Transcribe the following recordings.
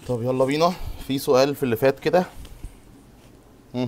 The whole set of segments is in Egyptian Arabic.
طب يلا بينا في سؤال في اللي فات كده مم.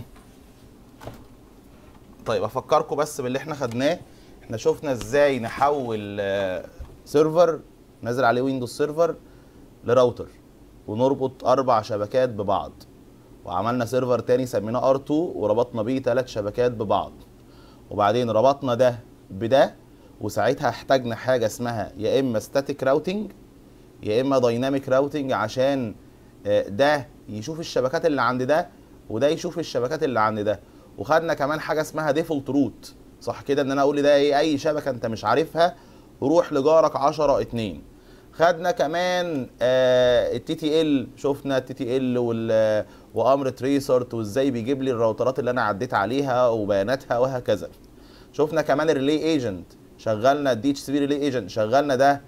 طيب افكركم بس باللي احنا خدناه احنا شفنا ازاي نحول آه، سيرفر نازل عليه ويندوز سيرفر لراوتر ونربط اربع شبكات ببعض وعملنا سيرفر تاني سميناه ار2 وربطنا بيه ثلاث شبكات ببعض وبعدين ربطنا ده بده وساعتها احتاجنا حاجه اسمها يا اما ستاتيك راوتنج يا اما دايناميك راوتنج عشان آه، ده يشوف الشبكات اللي عند ده وده يشوف الشبكات اللي عند ده وخدنا كمان حاجه اسمها ديفولت روت صح كده ان انا اقول ده ايه اي شبكه انت مش عارفها روح لجارك 10 2 خدنا كمان التي تي ال شفنا التي تي ال وامر تريسرت وازاي بيجيب لي الراوترات اللي انا عديت عليها وبياناتها وهكذا شفنا كمان الريلي ايجنت شغلنا الدي اتش سي بي ريلي ايجنت شغلنا ده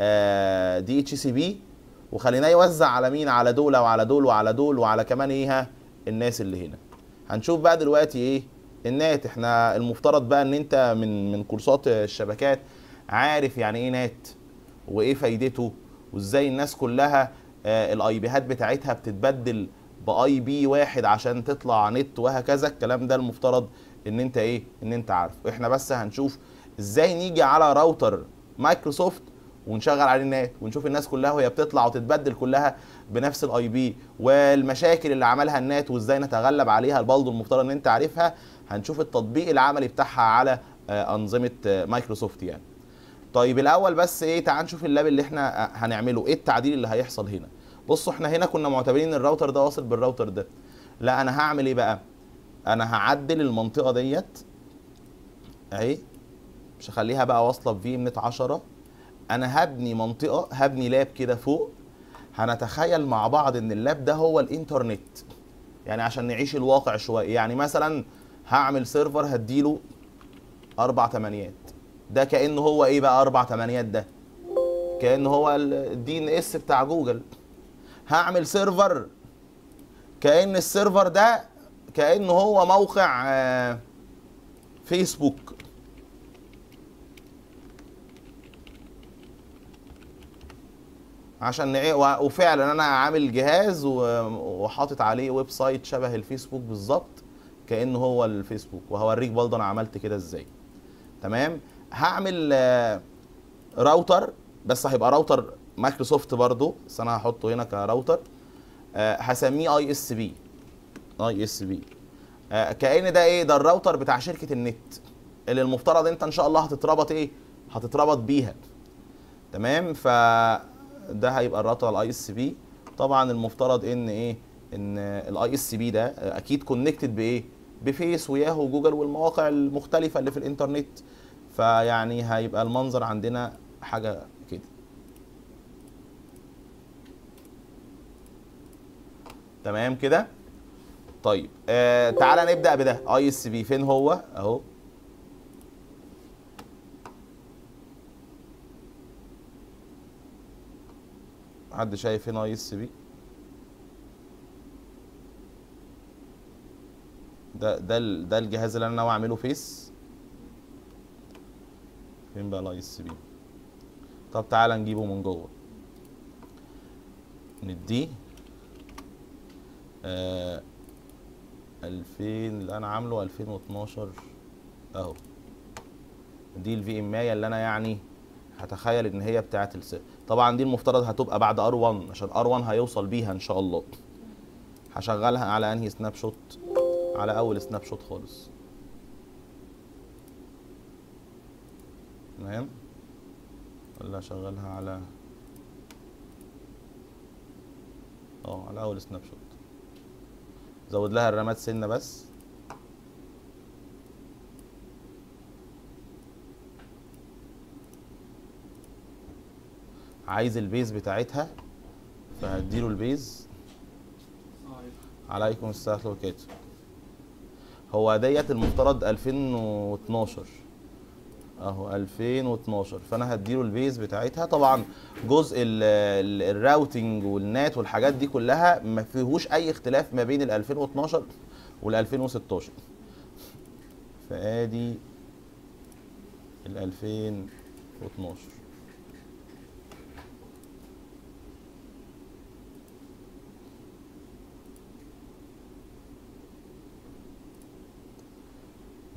دي اتش سي بي وخليناه يوزع على مين على دول وعلى دول وعلى دول وعلى كمان ايه ها الناس اللي هنا هنشوف بقى دلوقتي ايه النات احنا المفترض بقى ان انت من من كورسات الشبكات عارف يعني ايه نات وايه فايدته وازاي الناس كلها آه الاي بيهات بتاعتها بتتبدل باي بي واحد عشان تطلع نت وهكذا الكلام ده المفترض ان انت ايه ان انت عارف احنا بس هنشوف ازاي نيجي على راوتر مايكروسوفت ونشغل عليه النت ونشوف الناس كلها وهي بتطلع وتتبدل كلها بنفس الاي بي والمشاكل اللي عملها النت وازاي نتغلب عليها برضه المفترض ان انت عارفها هنشوف التطبيق العملي بتاعها على آه، انظمه آه، مايكروسوفت يعني طيب الاول بس ايه تعال نشوف اللاب اللي احنا آه، هنعمله ايه التعديل اللي هيحصل هنا بصوا احنا هنا كنا معتبرين ان الراوتر ده واصل بالراوتر ده لا انا هعمل ايه بقى انا هعدل المنطقه ديت اهي مش هخليها بقى واصله بفي من 10 انا هبني منطقه هبني لاب كده فوق هنتخيل مع بعض ان اللاب ده هو الانترنت يعني عشان نعيش الواقع شويه يعني مثلا هعمل سيرفر هديله اربع تمانيات ده كانه هو ايه بقى اربع تمانيات ده كانه هو الدي ان اس بتاع جوجل هعمل سيرفر كان السيرفر ده كانه هو موقع آه، فيسبوك عشان نعي... و- وفعلا انا عامل جهاز و- وحاطط عليه ويب سايت شبه الفيسبوك بالظبط كانه هو الفيسبوك وهوريك برضه انا عملت كده ازاي تمام هعمل آه، راوتر بس هيبقى راوتر مايكروسوفت برضه بس انا هحطه هنا كراوتر آه، هسميه اي اس بي اي اس بي كأن ده ايه ده الراوتر بتاع شركه النت اللي المفترض انت ان شاء الله هتتربط ايه هتتربط بيها تمام ف ده هيبقى الراوتر الاي اس بي طبعا المفترض ان ايه ان الاي اس بي ده اكيد كونكتد بايه بفيس وياهو وجوجل والمواقع المختلفه اللي في الانترنت فيعني هيبقى المنظر عندنا حاجه كده تمام كده طيب آه تعالى نبدا بده اي اس بي فين هو اهو حد شايف هنا اي اس بي ده ده ال- ده الجهاز اللي انا ناوي اعمله فيس فين بقى الاي اس بي طب تعالى نجيبه من جوه نديه آه 2000 اللي انا عامله 2012 اهو دي الفي ام اللي انا يعني هتخيل ان هي بتاعه السير طبعا دي المفترض هتبقى بعد ار 1 عشان ار 1 هيوصل بيها ان شاء الله هشغلها على انهي سناب شوت على اول سناب شوت خالص تمام ولا اشغلها على اه على اول سناب شوت زود لها الرامات سنه بس عايز البيز بتاعتها فهديله البيز عليكم السلام ورحمه الله وبركاته هو ديت المفترض 2012 اهو 2012 فانا هديله البيز بتاعتها طبعا جزء ال- ال- الراوتنج والنات والحاجات دي كلها ما فيهوش اي اختلاف ما بين ال 2012 وال 2016 فادي ال 2012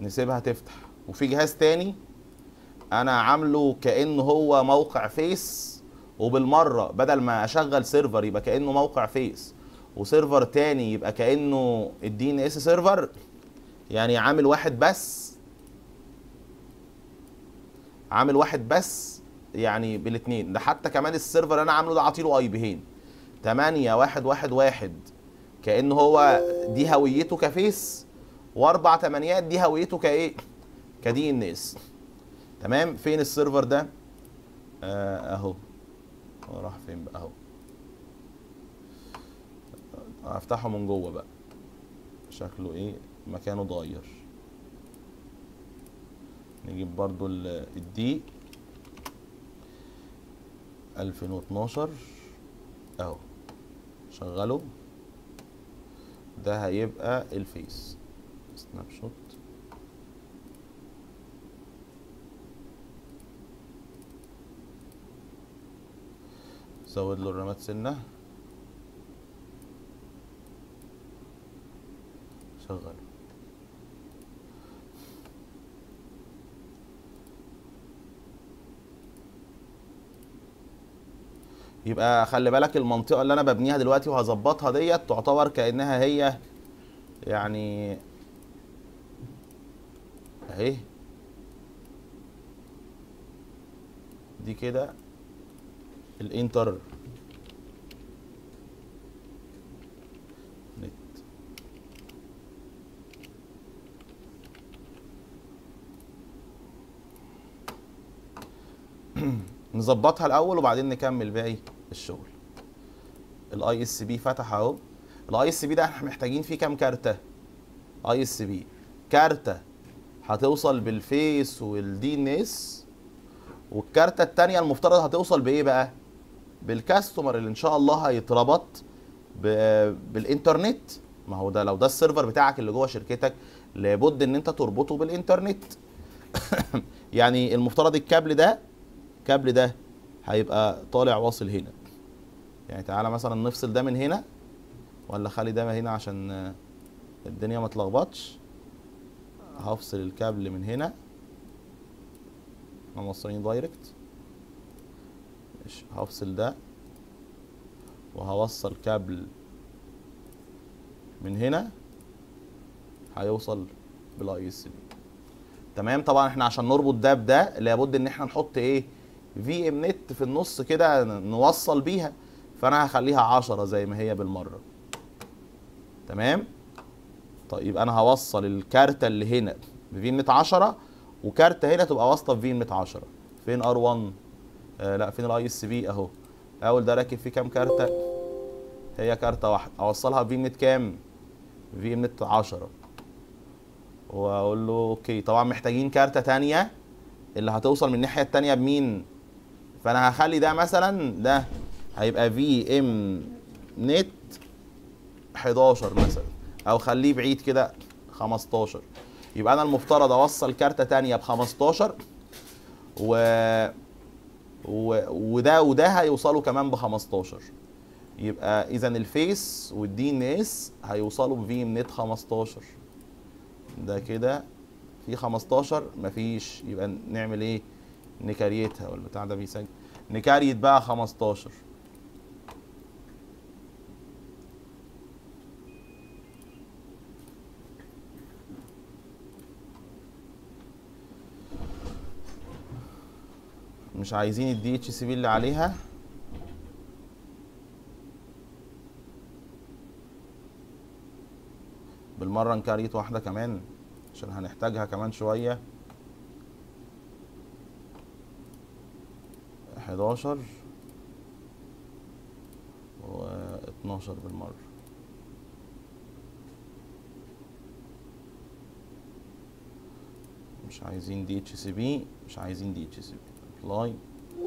نسيبها تفتح وفي جهاز تاني انا عامله كانه هو موقع فيس وبالمره بدل ما اشغل سيرفر يبقى كانه موقع فيس وسيرفر تاني يبقى كانه الدي ان اس سيرفر يعني عامل واحد بس عامل واحد بس يعني بالاثنين ده حتى كمان السيرفر اللي انا عامله ده عاطيله اي بيهين 8 1 1 1 كانه هو دي هويته كفيس واربع تمانيات دي هويته كايه كدي ان اس تمام فين السيرفر ده آه اهو هو راح فين بقى اهو هفتحه من جوه بقى شكله ايه مكانه اتغير نجيب برضو ال- الدي 2012 اهو شغله ده هيبقى الفيس سناب شوت زود له الرامات سنه شغل يبقى خلي بالك المنطقة اللي أنا ببنيها دلوقتي وهظبطها ديت تعتبر كأنها هي يعني أهي دي كده الانتر نت نظبطها الاول وبعدين نكمل باقي الشغل الاي اس بي فتح اهو الاي اس بي ده احنا محتاجين فيه كام كارته اي اس بي كارته هتوصل بالفيس والدي ان اس والكارته التانية المفترض هتوصل بايه بقى بالكاستمر اللي ان شاء الله هيتربط ب- بالانترنت ما هو ده لو ده السيرفر بتاعك اللي جوه شركتك لابد ان انت تربطه بالانترنت يعني المفترض الكابل ده الكابل ده هيبقى طالع واصل هنا يعني تعالى مثلا نفصل ده من هنا ولا خلي ده هنا عشان آه، الدنيا ما تلخبطش هفصل الكابل من هنا احنا موصلين دايركت ماشي هفصل ده وهوصل كابل من هنا هيوصل بالاي اس بي تمام طبعا احنا عشان نربط ده بده لابد ان احنا نحط ايه في ام نت في النص كده ن- نوصل بيها فانا هخليها 10 زي ما هي بالمره تمام طيب انا هوصل الكارته اللي هنا بفي ام نت 10 وكارته هنا تبقى واصله بفي ام نت 10 فين ار 1 آه لا فين الاي اس بي اهو اول ده راكب فيه كام كارته هي كارته واحده اوصلها بفي ام نت كام في ام نت 10 واقول له اوكي طبعا محتاجين كارته تانية اللي هتوصل من الناحيه التانية بمين فانا هخلي ده مثلا ده هيبقى في ام نت 11 مثلا او خليه بعيد كده 15 يبقى انا المفترض اوصل كارته تانية ب 15 و... و... وده وده هيوصلوا كمان ب 15 يبقى اذا الفيس والدي ان اس هيوصلوا بفي ام نت 15 ده كده في 15 مفيش يبقى نعمل ايه نكريتها والبتاع ده بيسجل نكريت بقى 15 مش عايزين الدي اتش سي بي اللي عليها بالمره نكريت واحده كمان عشان هنحتاجها كمان شويه 11 و 12 بالمره مش عايزين دي اتش سي بي مش عايزين دي اتش سي بي ابلاي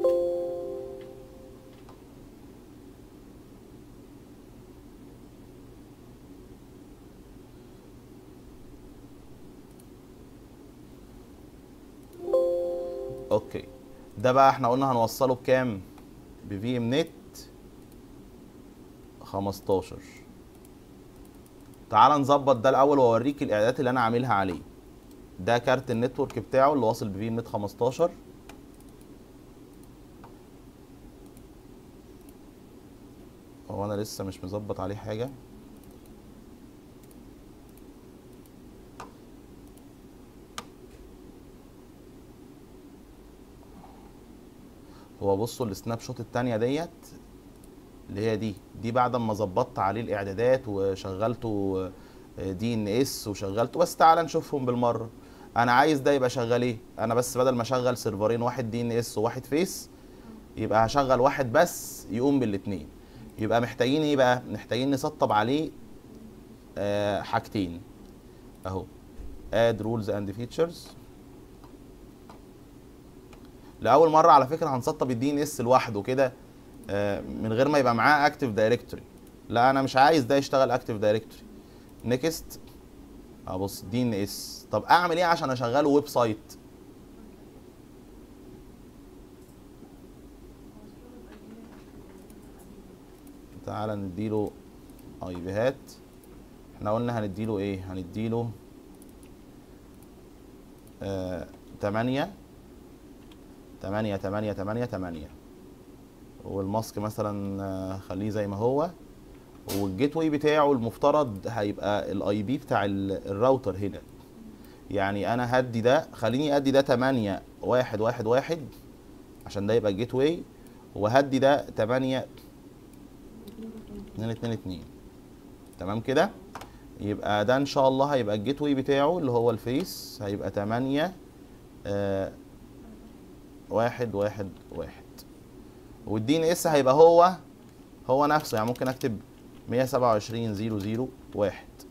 اوكي ده بقى احنا قلنا هنوصله بكام بفي ام نت 15 تعال نظبط ده الاول واوريك الاعدادات اللي انا عاملها عليه ده كارت النتورك بتاعه اللي واصل بفي نت 15 هو انا لسه مش مظبط عليه حاجه هو بصوا السناب شوت التانية ديت اللي هي دي دي بعد ما ظبطت عليه الاعدادات وشغلته دي ان اس وشغلته بس تعال نشوفهم بالمره انا عايز ده يبقى شغال ايه انا بس بدل ما اشغل سيرفرين واحد دي ان اس وواحد فيس يبقى هشغل واحد بس يقوم بالاثنين يبقى محتاجين ايه بقى محتاجين نسطب عليه آه حاجتين اهو اد رولز اند فيتشرز لاول مره على فكره هنسطب الدي ان اس لوحده كده آه من غير ما يبقى معاه اكتف دايركتوري لا انا مش عايز ده يشتغل اكتف دايركتوري نيكست ابص دي ان اس طب اعمل ايه عشان اشغله ويب سايت تعالى نديله اي بيهات احنا قلنا هنديله ايه هنديله آه تمانية تمانية تمانية تمانية تمانية والماسك مثلا آه خليه زي ما هو والجيت واي بتاعه المفترض هيبقى الاي بي بتاع الراوتر هنا يعني انا هدي ده خليني ادي ده 8 واحد واحد واحد عشان ده يبقى الجيت واي وهدي ده 8 2 2 2 تمام كده يبقى ده ان شاء الله هيبقى الجيت واي بتاعه اللي هو الفيس هيبقى 8 آه واحد واحد واحد والدي ان اس هيبقى هو هو نفسه يعني ممكن اكتب 127 0 0 1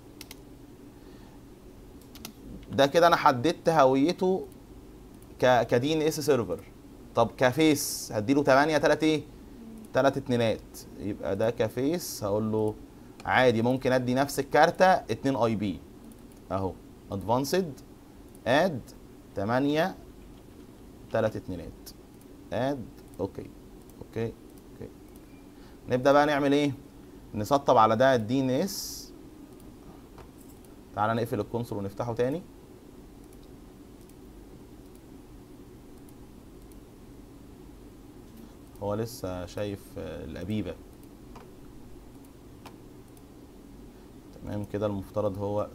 ده كده انا حددت هويته ك كدي ان اس سيرفر طب كفيس هديله 8 3 ايه 3 اتنينات يبقى ده كفيس هقول له عادي ممكن ادي نفس الكارتة 2 اي بي اهو ادفانسد اد 8 3 اتنينات اد اوكي اوكي اوكي نبدا بقى نعمل ايه نسطب على ده الدي ان اس تعالى نقفل الكونسول ونفتحه تاني هو لسه شايف الأبيبة تمام كده المفترض هو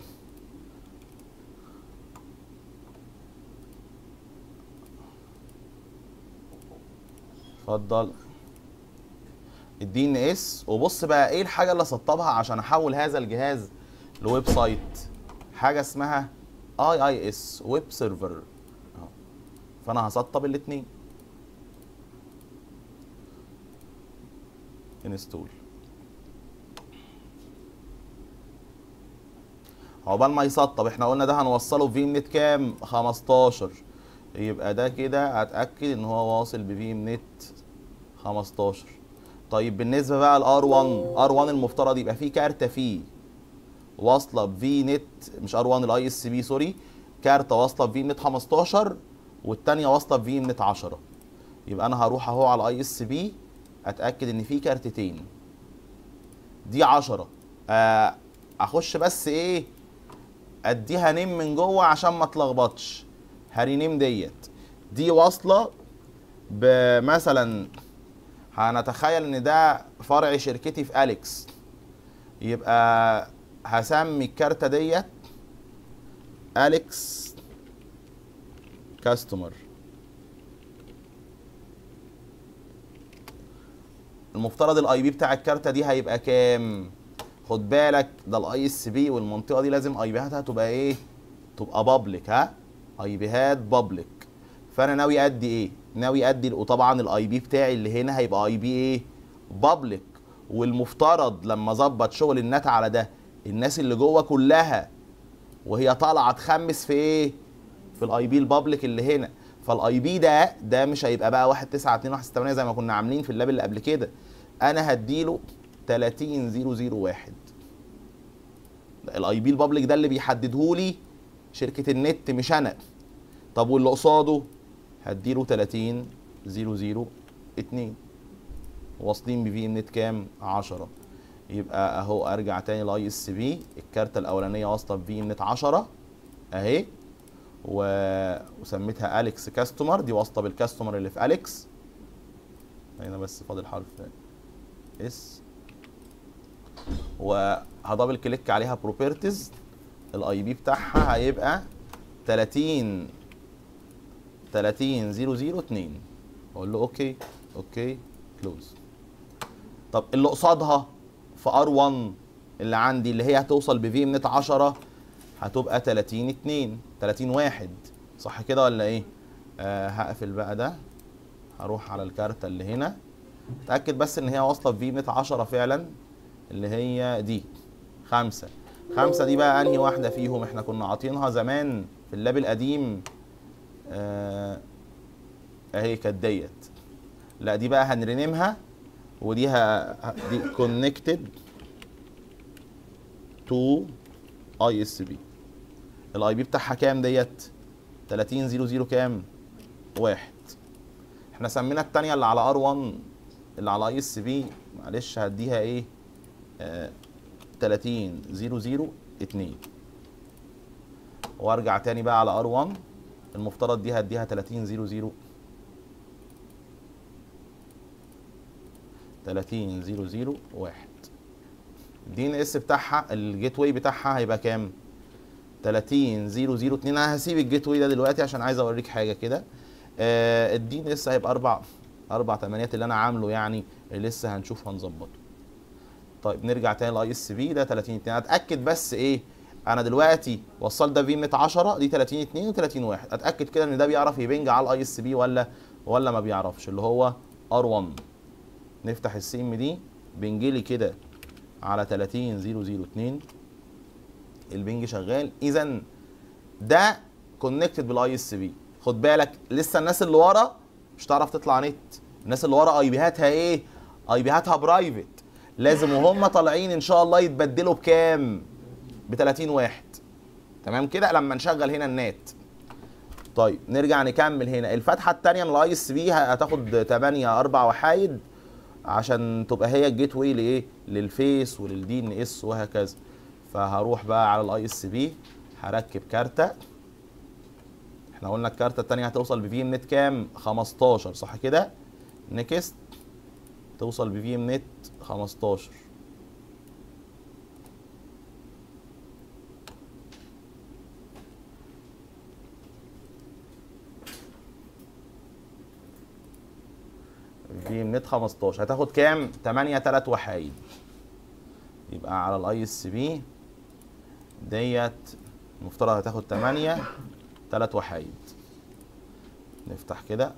اتفضل الدي ان اس وبص بقى ايه الحاجه اللي اسطبها عشان احول هذا الجهاز لويب سايت حاجه اسمها اي اي اس ويب سيرفر فانا هسطب الاثنين انستول عقبال ما يسطب احنا قلنا ده هنوصله في نت كام 15 يبقى ده كده هتاكد ان هو واصل بفي نت 15 طيب بالنسبه بقى لار 1 ار 1 المفترض يبقى فيه كارته فيه واصله بفي نت مش ار 1 الاي اس بي سوري كارته واصله بفي نت 15 والثانيه واصله بفي نت 10 يبقى انا هروح اهو على الاي اس بي اتاكد ان في كارتتين دي 10 آه اخش بس ايه اديها نيم من جوه عشان ما اتلخبطش هرينيم ديت دي واصله بمثلا هنتخيل ان ده فرع شركتي في اليكس يبقى هسمي الكارته ديت اليكس كاستمر المفترض الاي بي بتاع الكارته دي هيبقى كام خد بالك ده الاي اس بي والمنطقه دي لازم اي بيهاتها تبقى ايه تبقى بابليك ها اي بيهات بابليك فانا ناوي ادي ايه ناوي ادي وطبعا الاي بي بتاعي اللي هنا هيبقى اي بي ايه بابليك والمفترض لما اظبط شغل النت على ده الناس اللي جوه كلها وهي طالعه تخمس في ايه في الاي بي البابليك اللي هنا فالاي بي ده ده مش هيبقى بقى 1 9 2 1 6 8 زي ما كنا عاملين في اللاب اللي قبل كده انا هديله 30001 الاي بي البابليك ده اللي بيحدده لي شركه النت مش انا طب واللي قصاده هديله 30002 واصلين بفي النت كام 10 يبقى اهو ارجع تاني لاي اس بي الكارته الاولانيه واصله بفي النت 10 اهي و... وسميتها اليكس كاستمر دي واسطه بالكاستمر اللي في اليكس هنا بس فاضل حرف اس وهدبل كليك عليها بروبرتيز الاي بي بتاعها هيبقى 30 30 002 اقول له اوكي اوكي كلوز طب اللي قصادها في ار 1 اللي عندي اللي هي هتوصل بفي منت 10 هتبقى 30 2 30 1 صح كده ولا ايه؟ آه هقفل بقى ده هروح على الكارتة اللي هنا اتاكد بس ان هي واصله بفي منت 10 فعلا اللي هي دي خمسة خمسة دي بقى انهي واحدة فيهم احنا كنا عاطينها زمان في اللاب القديم آه اهي كانت ديت لا دي بقى هنرنمها ودي ه... دي كونكتد تو اي اس بي الاي بي بتاعها كام ديت 30 00 كام واحد احنا سمينا التانية اللي على ار 1 اللي على اي اس بي معلش هديها ايه آه 30 00 2 وارجع تاني بقى على ار 1 المفترض دي هديها 30 00 30 00 1 الدي ان اس بتاعها الجيت واي بتاعها هيبقى كام 30 00 2 انا هسيب الجيت واي ده دلوقتي عشان عايز اوريك حاجه كده آه الدي ان اس هيبقى اربع اربع تمانيات اللي انا عامله يعني اللي لسه هنشوف هنظبطه طيب نرجع تاني للاي اس بي ده 30 2 اتاكد بس ايه انا دلوقتي وصلت ده في 110 دي 30 2 و30 1 اتاكد كده ان ده بيعرف يبنج على الاي اس بي ولا ولا ما بيعرفش اللي هو ار 1 نفتح السي ام دي بنجيلي كده على 30 002 البنج شغال اذا ده كونكتد بالاي اس بي خد بالك لسه الناس اللي ورا مش هتعرف تطلع نت الناس اللي ورا اي بيهاتها ايه اي بيهاتها برايفت لازم وهم طالعين ان شاء الله يتبدلوا بكام ب 30 واحد تمام كده لما نشغل هنا النت طيب نرجع نكمل هنا الفتحه الثانيه من الاي اس بي هتاخد 8 4 وحايد عشان تبقى هي الجيت واي لايه للفيس وللدي ان اس وهكذا فهروح بقى على الاي اس بي هركب كارته احنا قلنا الكارته الثانيه هتوصل بفي ام نت كام 15 صح كده نكست توصل بفي ام نت 15 في ام نت 15 هتاخد كام 8 3 وحايد يبقى على الاي اس بي ديت المفترض هتاخد 8 3 وحايد نفتح كده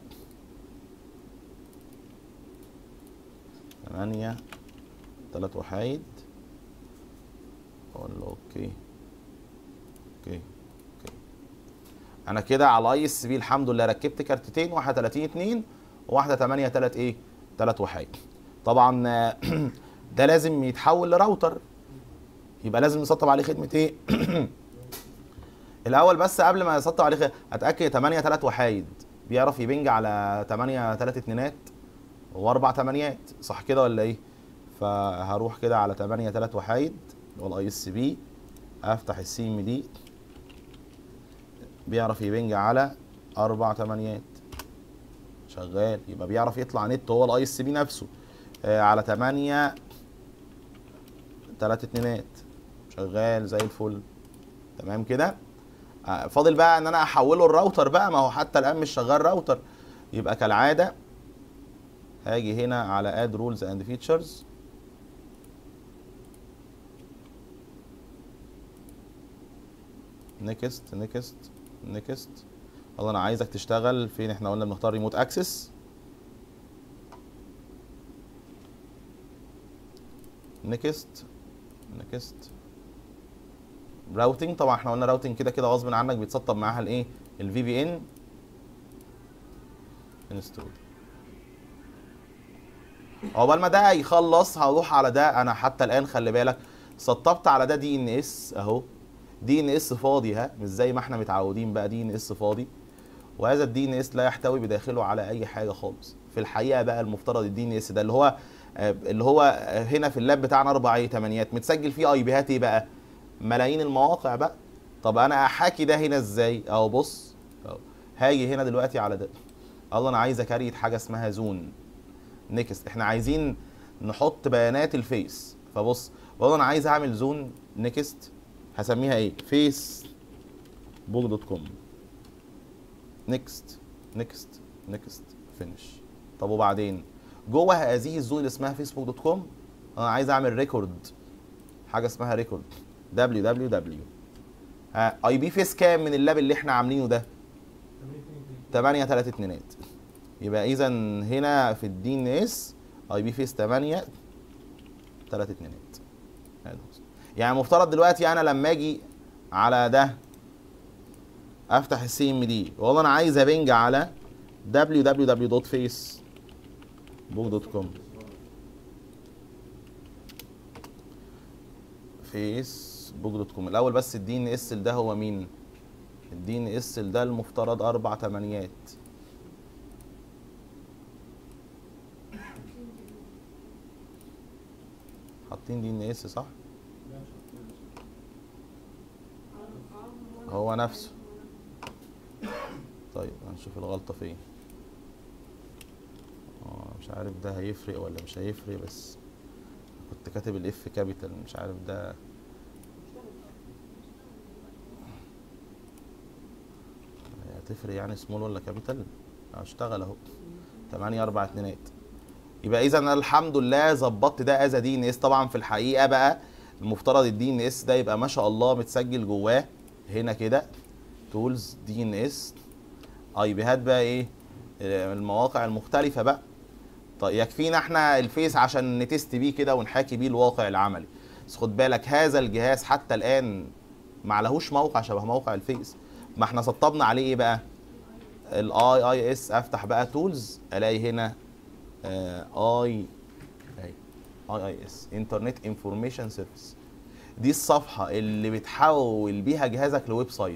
8 3 وحايد اقول له اوكي اوكي اوكي انا كده على اي اس بي الحمد لله ركبت كارتتين واحده 30 2 وواحده 8 3 ايه 3 وحاجه طبعا ده لازم يتحول لراوتر يبقى لازم نسطب عليه خدمه ايه الاول بس قبل ما اسطب عليه خدمة اتاكد 8 3 وحايد بيعرف يبنج على 8 3 اتنينات واربع تمانيات صح كده ولا ايه فهروح كده على 8 3 وحايد اللي هو الاي اس بي افتح السي ام دي بيعرف يبنج على اربع تمانيات شغال يبقى بيعرف يطلع نت هو الاي اس بي نفسه آه على 8 3 اتنينات شغال زي الفل تمام كده آه فاضل بقى ان انا احوله الراوتر بقى ما هو حتى الان مش شغال راوتر يبقى كالعاده هاجي هنا على اد رولز اند فيتشرز نيكست نيكست نيكست والله انا عايزك تشتغل فين احنا قلنا بنختار ريموت اكسس نيكست نيكست راوتنج طبعا احنا قلنا راوتنج كده كده غصب عنك بيتسطب معاها الايه الفي بي ان انستول عقبال ما ده يخلص هروح على ده انا حتى الان خلي بالك سطبت على ده دي ان اس اهو دي ان اس فاضي ها مش زي ما احنا متعودين بقى دي ان اس فاضي وهذا الدي ان اس لا يحتوي بداخله على اي حاجه خالص في الحقيقه بقى المفترض الدي ان اس ده اللي هو اللي هو هنا في اللاب بتاعنا اربع اي تمانيات متسجل فيه اي بيهات ايه بقى ملايين المواقع بقى طب انا احاكي ده هنا ازاي اهو بص أهو. هاجي هنا دلوقتي على ده الله انا عايز اكريت حاجه اسمها زون نيكست احنا عايزين نحط بيانات الفيس فبص والله انا عايز اعمل زون نيكست هسميها ايه فيس بوك دوت كوم نيكست نيكست نيكست فينش طب وبعدين جوه هذه الزون اللي اسمها فيسبوك دوت كوم انا عايز اعمل ريكورد حاجه اسمها ريكورد www اي بي فيس كام من اللاب اللي احنا عاملينه ده 8 3 2 يبقى اذا هنا في الدي ان اس اي بي فيس 8 3 2 يعني مفترض دلوقتي انا لما اجي على ده افتح السي ام دي والله انا عايز ابنج على www.facebook.com فيسبوك دوت كوم الاول بس الدي ان اس ده هو مين الدي ان اس ده المفترض اربع تمانيات حاطين دي ان اس صح هو نفسه طيب هنشوف الغلطة فين اه مش عارف ده هيفرق ولا مش هيفرق بس كنت كاتب الاف كابيتال مش عارف ده هتفرق يعني سمول ولا كابيتال هشتغل اهو 8 4 اتنينات يبقى اذا انا الحمد لله ظبطت ده از دي ان اس طبعا في الحقيقه بقى المفترض الدي ان اس ده يبقى ما شاء الله متسجل جواه هنا كده تولز دي ان اس اي بيهات بقى ايه آه، المواقع المختلفه بقى طيب يكفينا احنا الفيس عشان نتست بيه كده ونحاكي بيه الواقع العملي بس خد بالك هذا الجهاز حتى الان ما عليهوش موقع شبه موقع الفيس ما احنا سطبنا عليه ايه بقى الاي اي اس افتح بقى تولز الاقي هنا اي اي اي اس انترنت انفورميشن سيرفيس دي الصفحه اللي بتحول بيها جهازك لويب سايت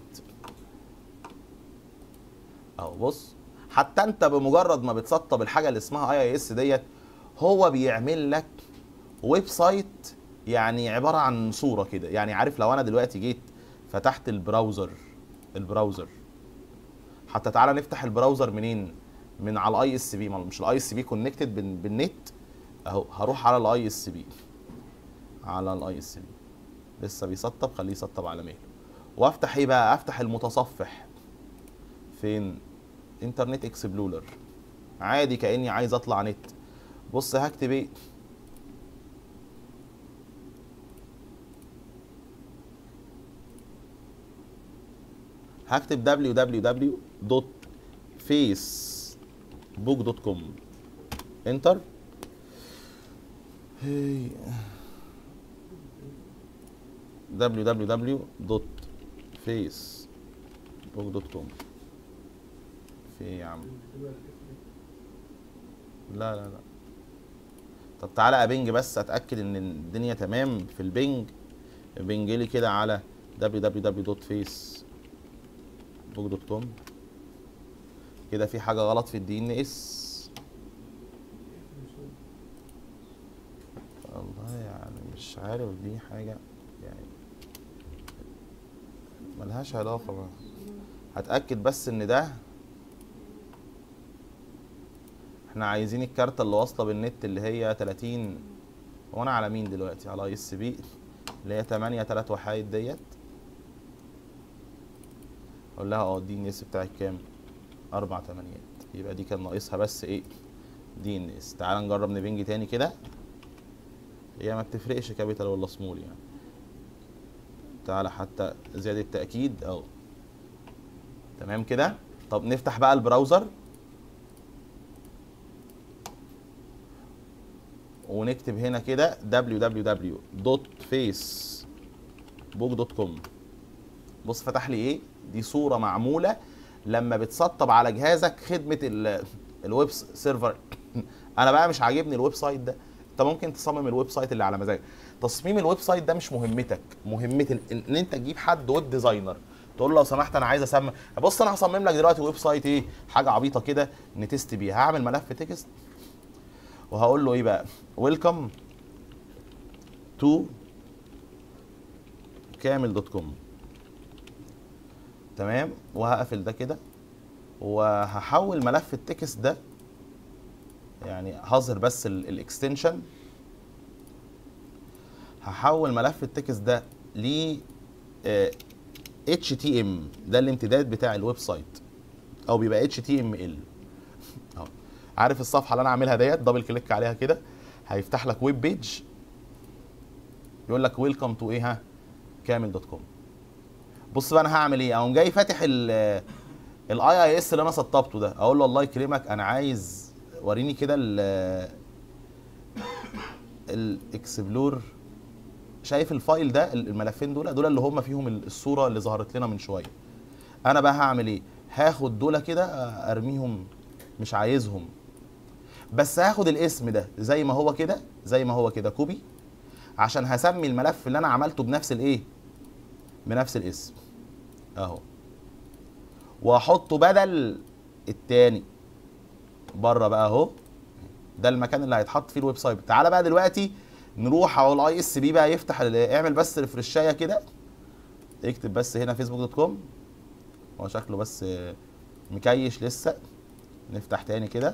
اهو بص حتى انت بمجرد ما بتسطب الحاجه اللي اسمها اي اي اس ديت هو بيعمل لك ويب سايت يعني عباره عن صوره كده يعني عارف لو انا دلوقتي جيت فتحت البراوزر البراوزر حتى تعالى نفتح البراوزر منين من على الاي اس بي مش الاي اس بي كونكتد بالنت اهو هروح على الاي اس بي على الاي اس بي لسه بيسطب خليه يسطب على مهله وافتح ايه بقى افتح المتصفح فين انترنت اكسبلورر عادي كاني عايز اطلع نت بص هكتب ايه هكتب www.facebook.com انتر هي www.facebook.com في ايه يا عم لا لا لا طب تعالى ابنج بس اتاكد ان الدنيا تمام في البنج بنج لي كده على www.facebook.com كده في حاجه غلط في الدي ان اس والله يعني مش عارف دي حاجه يعني ملهاش علاقه بقى هتاكد بس ان ده احنا عايزين الكارتة اللي واصلة بالنت اللي هي 30 وانا على مين دلوقتي على اي اس بي اللي هي 8 3 وحايد ديت اقول لها اه الدي ان اس بتاعك كام اربع تمانيات يبقى دي كان ناقصها بس ايه دي ان اس تعال نجرب نبنج تاني كده هي ما بتفرقش كابيتال ولا سمول يعني تعالى حتى زيادة تأكيد اهو تمام كده طب نفتح بقى البراوزر ونكتب هنا كده www.facebook.com بص فتح لي ايه دي صوره معموله لما بتسطب على جهازك خدمه ال- الويب سيرفر انا بقى مش عاجبني الويب سايت ده انت ممكن تصمم الويب سايت اللي على مزاجك تصميم الويب سايت ده مش مهمتك مهمه ال- ان انت تجيب حد ويب ديزاينر تقول له لو سمحت انا عايز اسمم بص انا هصمم لك دلوقتي ويب سايت ايه حاجه عبيطه كده نتست بيها هعمل ملف تكست وهقول له ايه بقى ويلكم تو كامل دوت كوم تمام وهقفل ده كده وهحول ملف التكست ده يعني هظهر بس الاكستنشن هحول ملف التكست ده ل اتش تي ام ده الامتداد بتاع الويب سايت او بيبقى اتش تي ام ال اهو عارف الصفحه اللي انا عاملها ديت دبل كليك عليها كده هيفتح لك ويب بيج يقول لك ويلكم تو ايه ها كامل دوت كوم بص بقى انا هعمل ايه اقوم جاي فاتح الاي اي اس اللي انا سطبته ده اقول له الله يكرمك انا عايز وريني كده ال الاكسبلور شايف الفايل ده الملفين دول دول اللي هم فيهم الصوره اللي ظهرت لنا من شويه انا بقى هعمل ايه هاخد دول كده ارميهم مش عايزهم بس هاخد الاسم ده زي ما هو كده زي ما هو كده كوبي عشان هسمي الملف اللي انا عملته بنفس الايه بنفس الاسم اهو واحطه بدل التاني بره بقى اهو ده المكان اللي هيتحط فيه الويب سايت تعالى بقى دلوقتي نروح على الاي اس بي بقى يفتح اعمل بس ريفرشايه كده اكتب بس هنا فيسبوك دوت كوم هو شكله بس مكيش لسه نفتح تاني كده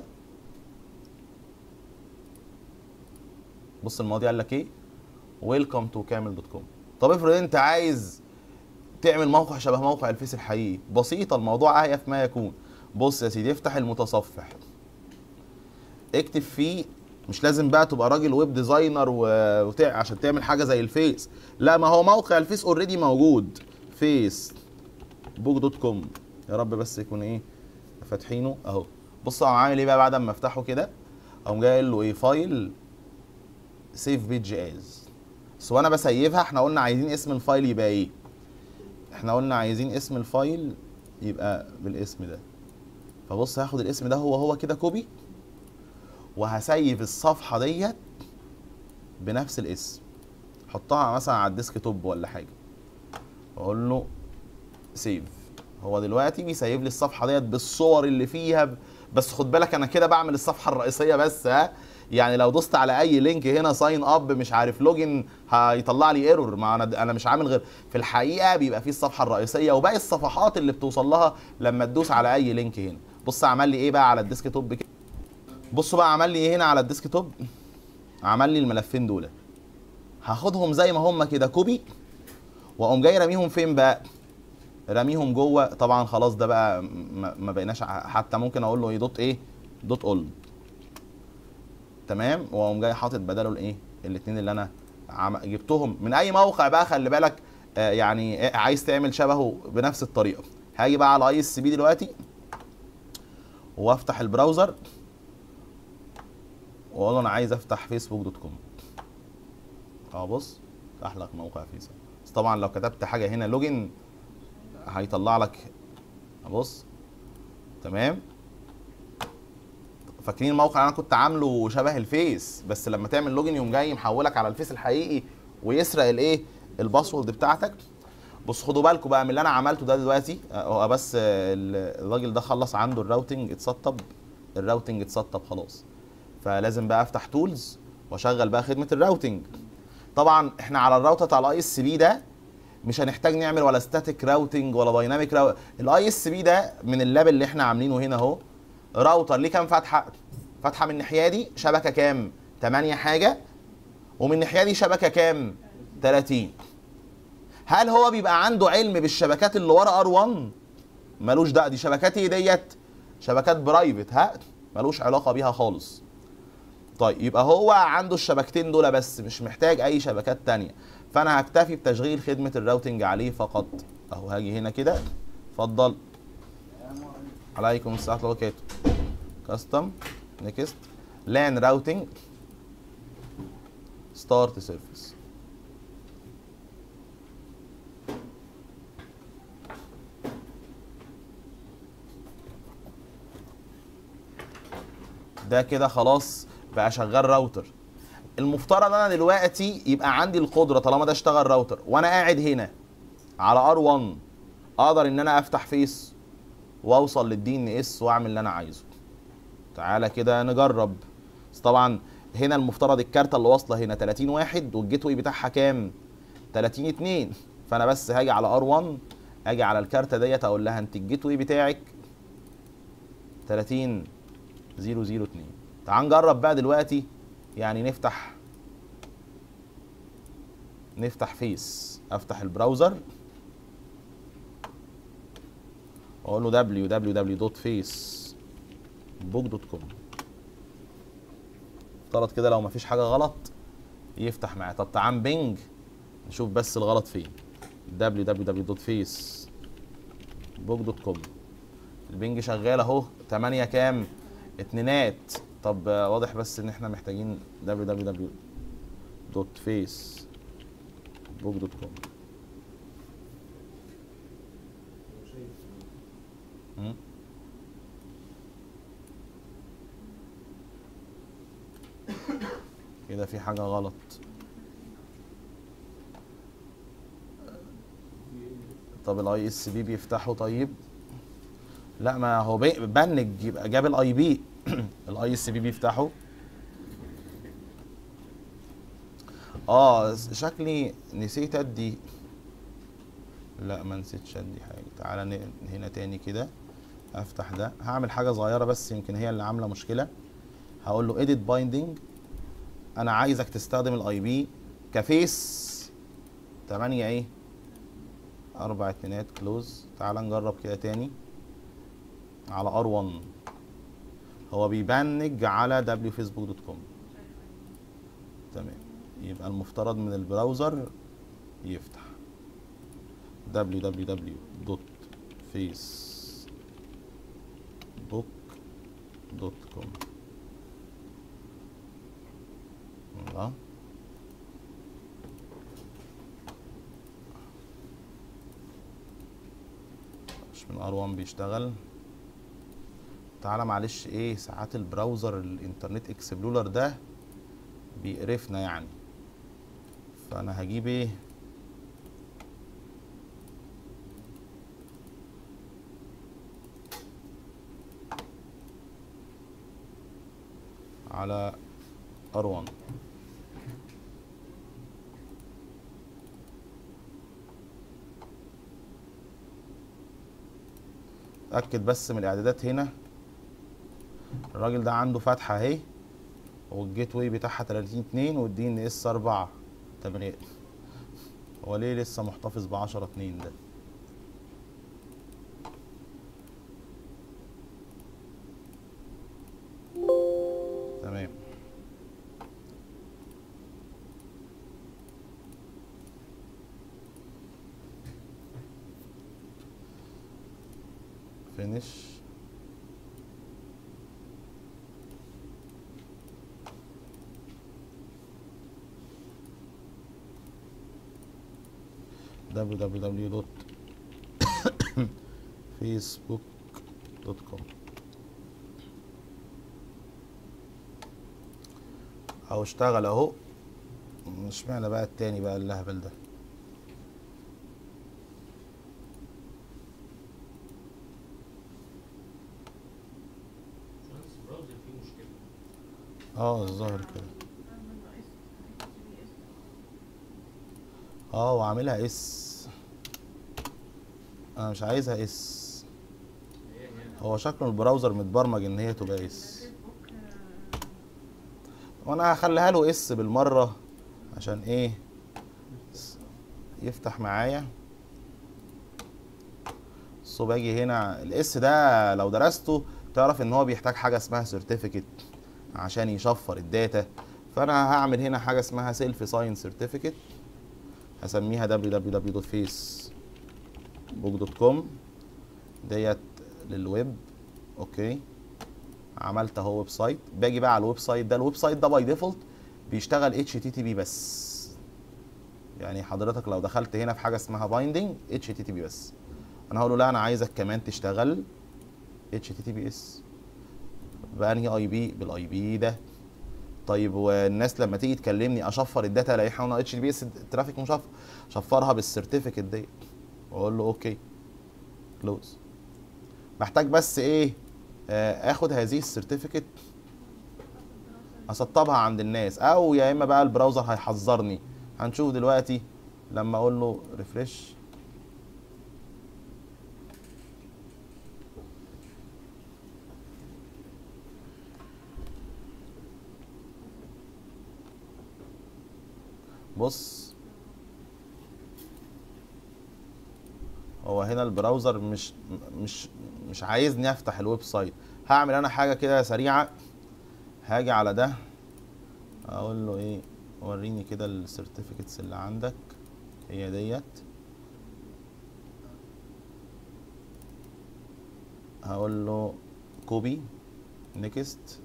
بص المواضيع قال لك ايه ويلكم تو كامل دوت كوم طب افرض انت عايز تعمل موقع شبه موقع الفيس الحقيقي بسيطه الموضوع اهيف ما يكون بص يا سيدي افتح المتصفح اكتب فيه مش لازم بقى تبقى راجل ويب ديزاينر وتع... عشان تعمل حاجه زي الفيس لا ما هو موقع الفيس اوريدي موجود فيس بوك دوت كوم يا رب بس يكون ايه فاتحينه اهو بص اقوم عامل ايه بقى بعد ما افتحه كده اقوم جاي قايل له ايه فايل سيف بيج از بس وانا بسيفها احنا قلنا عايزين اسم الفايل يبقى ايه احنا قلنا عايزين اسم الفايل يبقى بالاسم ده فبص هاخد الاسم ده هو هو كده كوبي وهسيف الصفحه ديت بنفس الاسم حطها مثلا على الديسك توب ولا حاجه واقول له سيف هو دلوقتي بيسيف لي الصفحه ديت بالصور اللي فيها ب... بس خد بالك انا كده بعمل الصفحه الرئيسيه بس ها يعني لو دوست على اي لينك هنا ساين اب مش عارف لوجن هيطلع لي ايرور ما انا انا مش عامل غير في الحقيقه بيبقى فيه الصفحه الرئيسيه وباقي الصفحات اللي بتوصل لها لما تدوس على اي لينك هنا بص عمل لي ايه بقى على الديسك توب كده بصوا بقى عمل لي ايه هنا على الديسك توب عمل لي الملفين دول هاخدهم زي ما هم كده كوبي واقوم جاي راميهم فين بقى راميهم جوه طبعا خلاص ده بقى ما, ما بقيناش حتى ممكن اقول له ايه دوت ايه دوت اولد تمام واقوم جاي حاطط بداله الايه الاثنين اللي انا عم... جبتهم من اي موقع بقى خلي بالك آه يعني عايز تعمل شبهه بنفس الطريقه هاجي بقى على اي اس بي دلوقتي وافتح البراوزر واقول له انا عايز افتح فيسبوك دوت كوم اه بص افتح لك موقع فيسبوك بس طبعا لو كتبت حاجه هنا لوجن هيطلع لك بص تمام فاكرين الموقع اللي انا كنت عامله شبه الفيس بس لما تعمل لوجن يقوم جاي محولك على الفيس الحقيقي ويسرق الايه الباسورد بتاعتك بص خدوا بالكم بقى من اللي انا عملته ده دلوقتي هو بس الراجل ده خلص عنده الراوتنج اتسطب الراوتنج اتسطب خلاص فلازم بقى افتح تولز واشغل بقى خدمه الراوتنج طبعا احنا على الراوتر بتاع الاي اس بي ده مش هنحتاج نعمل ولا ستاتيك راوتنج ولا دايناميك راوتنج الاي اس بي ده من اللاب اللي احنا عاملينه هنا اهو راوتر ليه كام فتحه فتحه من الناحيه دي شبكه كام 8 حاجه ومن الناحيه دي شبكه كام 30 هل هو بيبقى عنده علم بالشبكات اللي ورا ار 1 ملوش ده دي شبكات ايه ديت شبكات برايفت ها ملوش علاقه بيها خالص طيب يبقى هو عنده الشبكتين دول بس مش محتاج اي شبكات تانية فانا هكتفي بتشغيل خدمه الراوتنج عليه فقط اهو هاجي هنا كده اتفضل عليكم السلام ورحمه الله وبركاته كاستم نيكست لان راوتنج ستارت سيرفيس ده كده خلاص بقى شغال راوتر المفترض انا دلوقتي يبقى عندي القدره طالما ده اشتغل راوتر وانا قاعد هنا على ار 1 اقدر ان انا افتح فيس واوصل للدي ان اس واعمل اللي انا عايزه تعالى كده نجرب بس طبعا هنا المفترض الكارته اللي واصله هنا 30 واحد والجيت واي بتاعها كام 30 2 فانا بس هاجي على ار 1 اجي على الكارته ديت اقول لها انت الجيت واي بتاعك 30 002 تعال نجرب بقى دلوقتي يعني نفتح نفتح فيس افتح البراوزر واقول له www.facebook.com افترض كده لو مفيش حاجه غلط يفتح معايا طب تعال بينج نشوف بس الغلط فين www.facebook.com البنج شغال اهو 8 كام اتنينات طب آه، واضح بس ان احنا محتاجين www.facebook.com مم. كده في حاجة غلط طب الاي اس بي بيفتحه طيب لا ما هو بي- بنج يبقى جاب الاي بي الاي اس بي بيفتحه اه شكلي نسيت ادي لا ما نسيتش ادي حاجه تعالى ن- هنا تاني كده افتح ده هعمل حاجه صغيره بس يمكن هي اللي عامله مشكله هقول له edit binding انا عايزك تستخدم الاي بي كفيس 8 ايه اربع اتنينات كلوز تعال نجرب كده تاني على ار1 هو بيبنج على wfacebook.com تمام يبقى المفترض من البراوزر يفتح www.facebook.com الله مش من ار1 بيشتغل تعالى معلش ايه ساعات البراوزر الانترنت اكسبلورر ده بيقرفنا يعني فانا هجيب ايه على ار1 اتاكد بس من الاعدادات هنا الراجل ده عنده فتحه اهي والجيت واي بتاعها 30 2 والدي ان اس 4 8 هو ليه لسه محتفظ ب 10 2 ده تمام فينيش www.facebook.com اهو اشتغل اهو اشمعنى بقى التاني بقى اللهبل ده باشمهندس البراوزر فيه مشكلة اه الظاهر كده اه وعاملها اس انا مش عايزها اس هي هي هو شكله البراوزر متبرمج ان هي تبقى اس وانا هخليها له اس بالمره عشان ايه س- يفتح معايا سو باجي هنا الاس ده لو درسته تعرف ان هو بيحتاج حاجه اسمها سيرتيفيكت عشان يشفر الداتا فانا هعمل هنا حاجه اسمها سيلف ساين سيرتيفيكت هسميها www.facebook.com ديت للويب اوكي عملت اهو ويب سايت باجي بقى على الويب سايت ده الويب سايت ده باي ديفولت بيشتغل اتش تي تي بي بس يعني حضرتك لو دخلت هنا في حاجه اسمها بايندنج اتش تي تي بي بس انا هقول له لا انا عايزك كمان تشتغل اتش تي تي بي اس بانهي اي بي بالاي بي ده طيب والناس لما تيجي تكلمني اشفر الداتا الاقي احنا اتش تي بي اس الترافيك مشفر شفرها بالسيرتيفيكت ديت واقول له اوكي كلوز محتاج بس ايه آه، اخد هذه السيرتيفيكت اسطبها عند الناس او يا اما بقى البراوزر هيحذرني هنشوف دلوقتي لما اقول له ريفرش بص هو هنا البراوزر مش مش مش عايزني افتح الويب سايت هعمل انا حاجه كده سريعه هاجي على ده اقول له ايه وريني كده السيرتيفيكتس اللي عندك هي ديت هقول له كوبي نيكست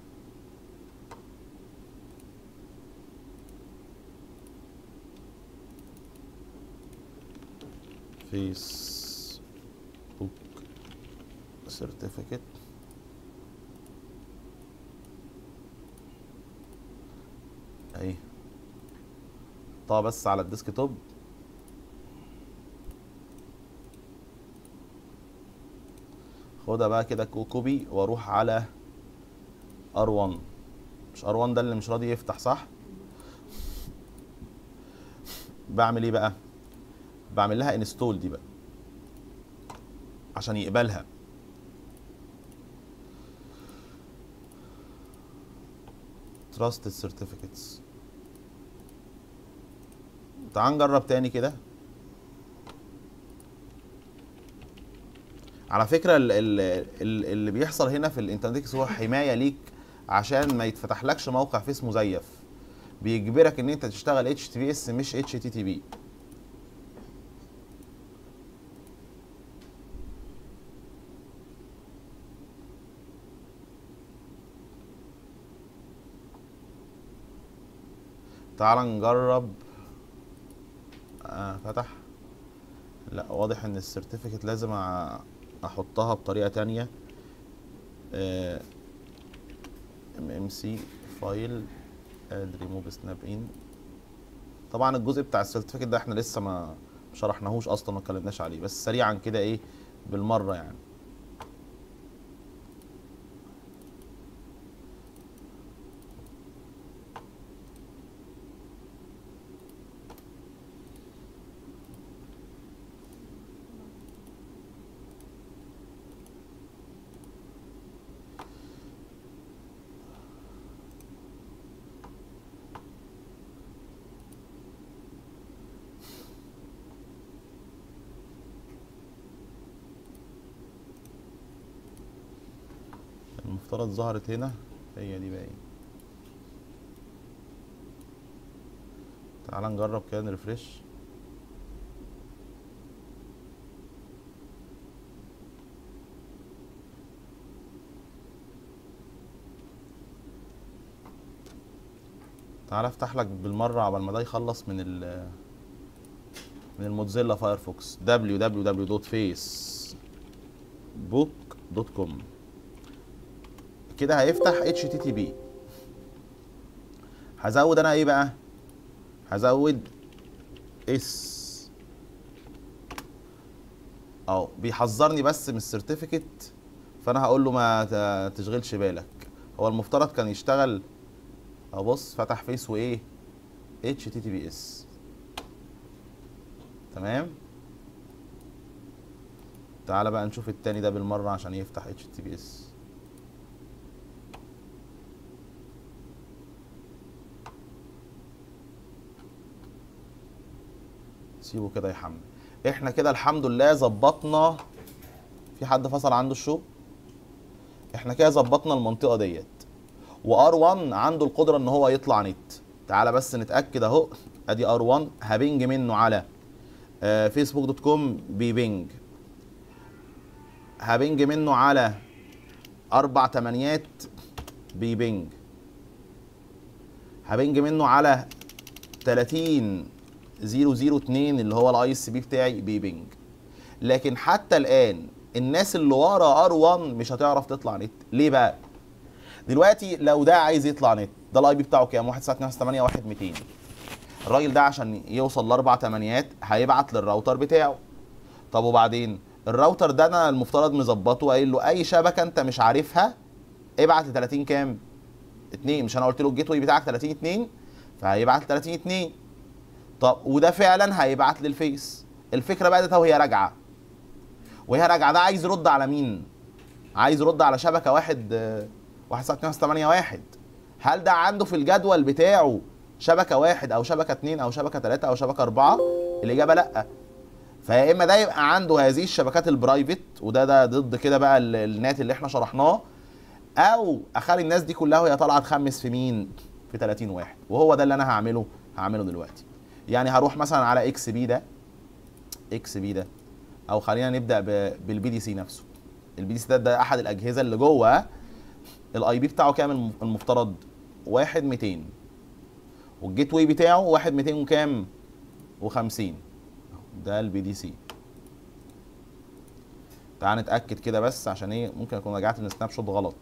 فيسبوك سيرتيفيكت اهي حطها بس على الديسك توب خدها بقى كده كو- كوبي واروح على ار1 مش ار1 ده اللي مش راضي يفتح صح بعمل ايه بقى بعمل لها انستول دي بقى عشان يقبلها trusted certificates تعال نجرب تاني كده على فكرة ال- ال- ال- اللي بيحصل هنا في الانترنت هو حماية ليك عشان ما يتفتحلكش موقع فيه مزيف بيجبرك ان انت تشتغل HTTPS مش HTTP تعال نجرب آه فتح لا واضح ان السيرتيفيكت لازم أ- احطها بطريقه تانية ام ام سي فايل اد ريموف سناب ان طبعا الجزء بتاع السيرتيفيكت ده احنا لسه ما شرحناهوش اصلا ما اتكلمناش عليه بس سريعا كده ايه بالمره يعني المفترض ظهرت هنا هي دي باين تعال نجرب كده نرفرش تعال افتح لك بالمره عبال ما ده يخلص من ال من الموتزيلا فايرفوكس www.facebook.com كده هيفتح HTTP هزود انا ايه بقى هزود اس اهو بيحذرني بس من السيرتيفيكت فانا هقول له ما ت- تشغلش بالك هو المفترض كان يشتغل ابص فتح فيس وايه HTTPS تمام تعالى بقى نشوف التاني ده بالمرة عشان يفتح HTTPS سيبه كده يحمل احنا كده الحمد لله ظبطنا في حد فصل عنده الشو احنا كده ظبطنا المنطقه ديت وار 1 عنده القدره ان هو يطلع نت تعالى بس نتاكد اهو ادي ار 1 هبنج منه على فيسبوك دوت كوم بيبنج هبنج منه على اربع تمانيات بيبنج هبنج منه على 30 002 اللي هو الاي اس بي بتاعي بيبنج لكن حتى الان الناس اللي ورا ار 1 مش هتعرف تطلع نت ليه بقى دلوقتي لو ده عايز يطلع نت ده الاي بي بتاعه كام 1 9 2 8 1 200 الراجل ده عشان يوصل لاربع تمانيات هيبعت للراوتر بتاعه طب وبعدين الراوتر ده انا المفترض مظبطه قايل له اي شبكه انت مش عارفها ابعت ل 30 كام 2 مش انا قلت له الجيت واي بتاعك 30 2 فهيبعت ل 30 2 طب وده فعلا هيبعت للفيس الفكره بقى ده وهي راجعه وهي راجعه ده عايز يرد على مين عايز يرد على شبكه واحد آه، واحد سبعة اتنين ثمانية واحد هل ده عنده في الجدول بتاعه شبكه واحد او شبكه اتنين او شبكه تلاته او شبكه اربعه الاجابه لا فيا اما ده يبقى عنده هذه الشبكات البرايفت وده ده ضد كده بقى ال- النات اللي احنا شرحناه او اخلي الناس دي كلها وهي طالعه تخمس في مين في 30 واحد وهو ده اللي انا هعمله هعمله دلوقتي يعني هروح مثلا على اكس بي ده اكس بي ده او خلينا نبدا ب- بالبي دي سي نفسه البي دي سي ده, ده احد الاجهزه اللي جوه الاي بي بتاعه كام الم- المفترض واحد 200 والجيت واي بتاعه واحد 200 وكام و50 ده البي دي سي تعال نتاكد كده بس عشان ايه ممكن اكون رجعت من سناب شوت غلط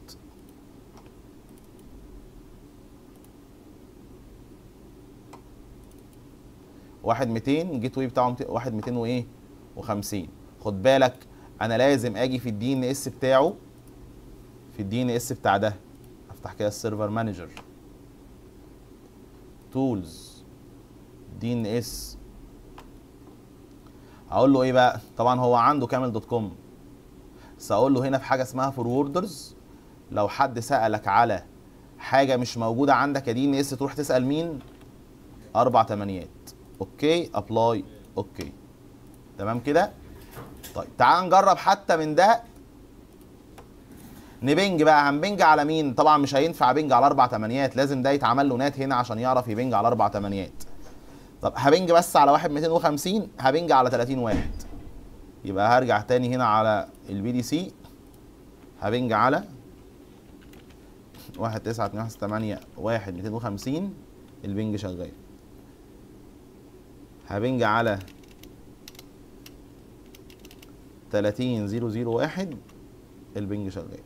واحد 200 جيت واي بتاعه 200 واحد 200 وايه و50 خد بالك انا لازم اجي في الدي ان اس بتاعه في الدي ان اس بتاع ده افتح كده السيرفر مانجر تولز دي ان اس هقول له ايه بقى طبعا هو عنده كامل دوت كوم بس هقول له هنا في حاجه اسمها فوروردرز لو حد سالك على حاجه مش موجوده عندك يا دي ان اس تروح تسال مين اربع تمانيات اوكي ابلاي اوكي تمام كده طيب تعال نجرب حتى من ده نبنج بقى هنبنج على مين طبعا مش هينفع بنج على اربع تمانيات لازم ده يتعمل له نات هنا عشان يعرف يبنج على اربع تمانيات طب هبنج بس على واحد 250 هبنج على 30 واحد يبقى هرجع تاني هنا على البي دي سي هبنج على واحد تسعة اتنين واحد تمانية واحد ميتين وخمسين البنج شغال هبنج على تلاتين زيرو زيرو واحد البنج شغال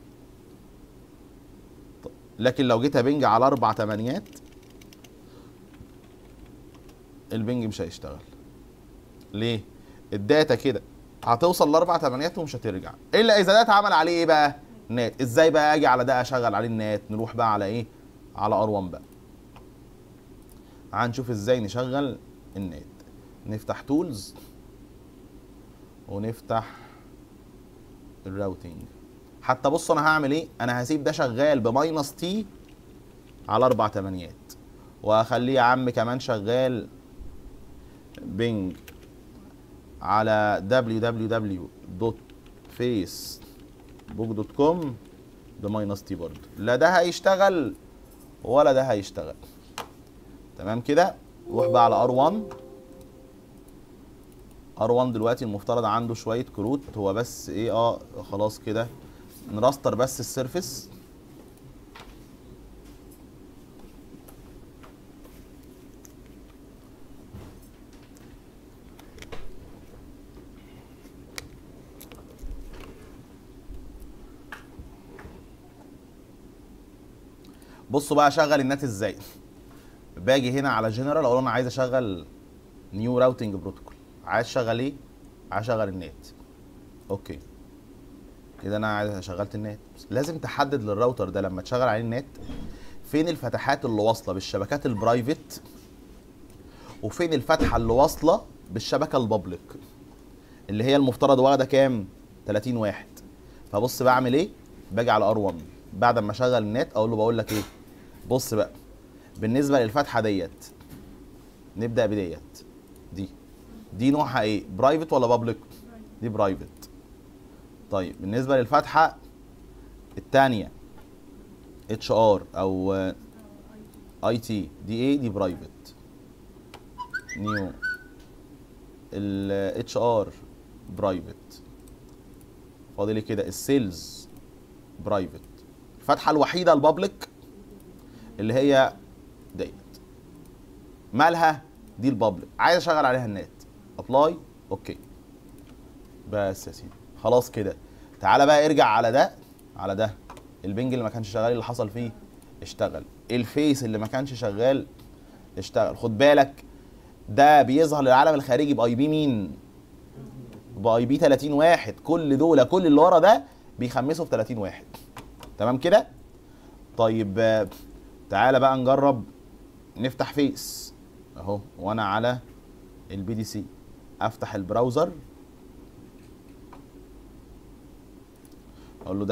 طب، لكن لو جيت ابنج على اربع تمانيات البنج مش هيشتغل ليه الداتا كده هتوصل لاربع تمانيات ومش هترجع الا اذا ده اتعمل عليه ايه بقى نات ازاي بقى اجي على ده اشغل عليه النات نروح بقى على ايه على ار 1 بقى تعال نشوف ازاي نشغل النات نفتح تولز ونفتح الراوتينج حتى بص انا هعمل ايه انا هسيب ده شغال بماينس تي على اربع تمانيات وهخليه يا عم كمان شغال بينج على www.facebook.com بماينس تي برضه لا ده هيشتغل ولا ده هيشتغل تمام كده روح بقى على ار1 ار1 دلوقتي المفترض عنده شويه كروت هو بس ايه اه خلاص كده نراستر بس السيرفس بصوا بقى اشغل النت ازاي باجي هنا على جنرال اقول انا عايز اشغل نيو راوتنج بروتوكول عايز اشغل ايه عايز اشغل النت اوكي كده انا عايز شغلت النت لازم تحدد للراوتر ده لما تشغل عليه النت فين الفتحات اللي واصله بالشبكات البرايفت وفين الفتحه اللي واصله بالشبكه البابليك اللي هي المفترض واخده كام 30 واحد فبص بعمل ايه باجي على ار 1 بعد ما اشغل النت اقول له بقول لك ايه بص بقى بالنسبه للفتحه ديت نبدا بديت دي دي نوعها ايه برايفت ولا بابليك دي برايفت طيب بالنسبه للفتحه الثانيه اتش ار او اي تي دي ايه دي برايفت نيو الاتش ار برايفت فاضل إيه كده السيلز برايفت الفتحه الوحيده البابليك اللي هي ديت مالها دي البابليك عايز اشغل عليها النت ابلاي اوكي بس يا سيدي خلاص كده تعالى بقى ارجع على ده على ده البنج اللي ما كانش شغال اللي حصل فيه اشتغل الفيس اللي ما كانش شغال اشتغل خد بالك ده بيظهر للعالم الخارجي باي بي مين باي بي 30 واحد كل دول كل اللي ورا ده بيخمسوا في 30 واحد تمام كده طيب آه، تعالى بقى نجرب نفتح فيس اهو وانا على البي دي سي افتح البراوزر اقول له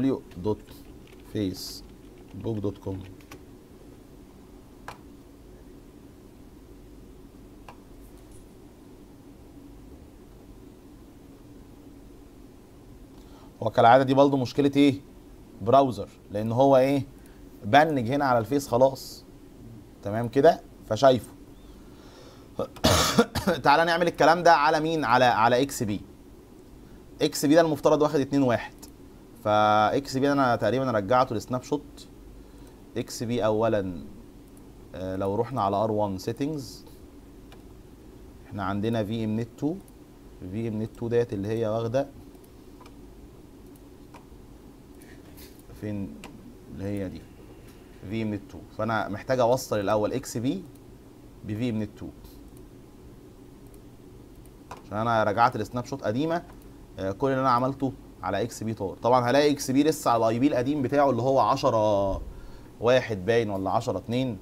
www.facebook.com هو كالعاده دي برضه مشكله ايه براوزر لان هو ايه بنج هنا على الفيس خلاص تمام كده فشايفه تعالى نعمل الكلام ده على مين على على اكس بي اكس بي ده المفترض واخد 2 1 فاكس بي ده انا تقريبا رجعته لسناب شوت اكس بي اولا آه، لو رحنا على ار 1 سيتنجز احنا عندنا في ام نت 2 في ام نت 2 ديت اللي هي واخده فين اللي هي دي في ام نت 2 فانا محتاج اوصل الاول اكس بي بفي ام نت 2 عشان انا رجعت لسناب شوت قديمه آه، كل اللي انا عملته على اكس بي طور طبعا هلاقي اكس بي لسه على الاي بي القديم بتاعه اللي هو 10 واحد باين ولا 10 2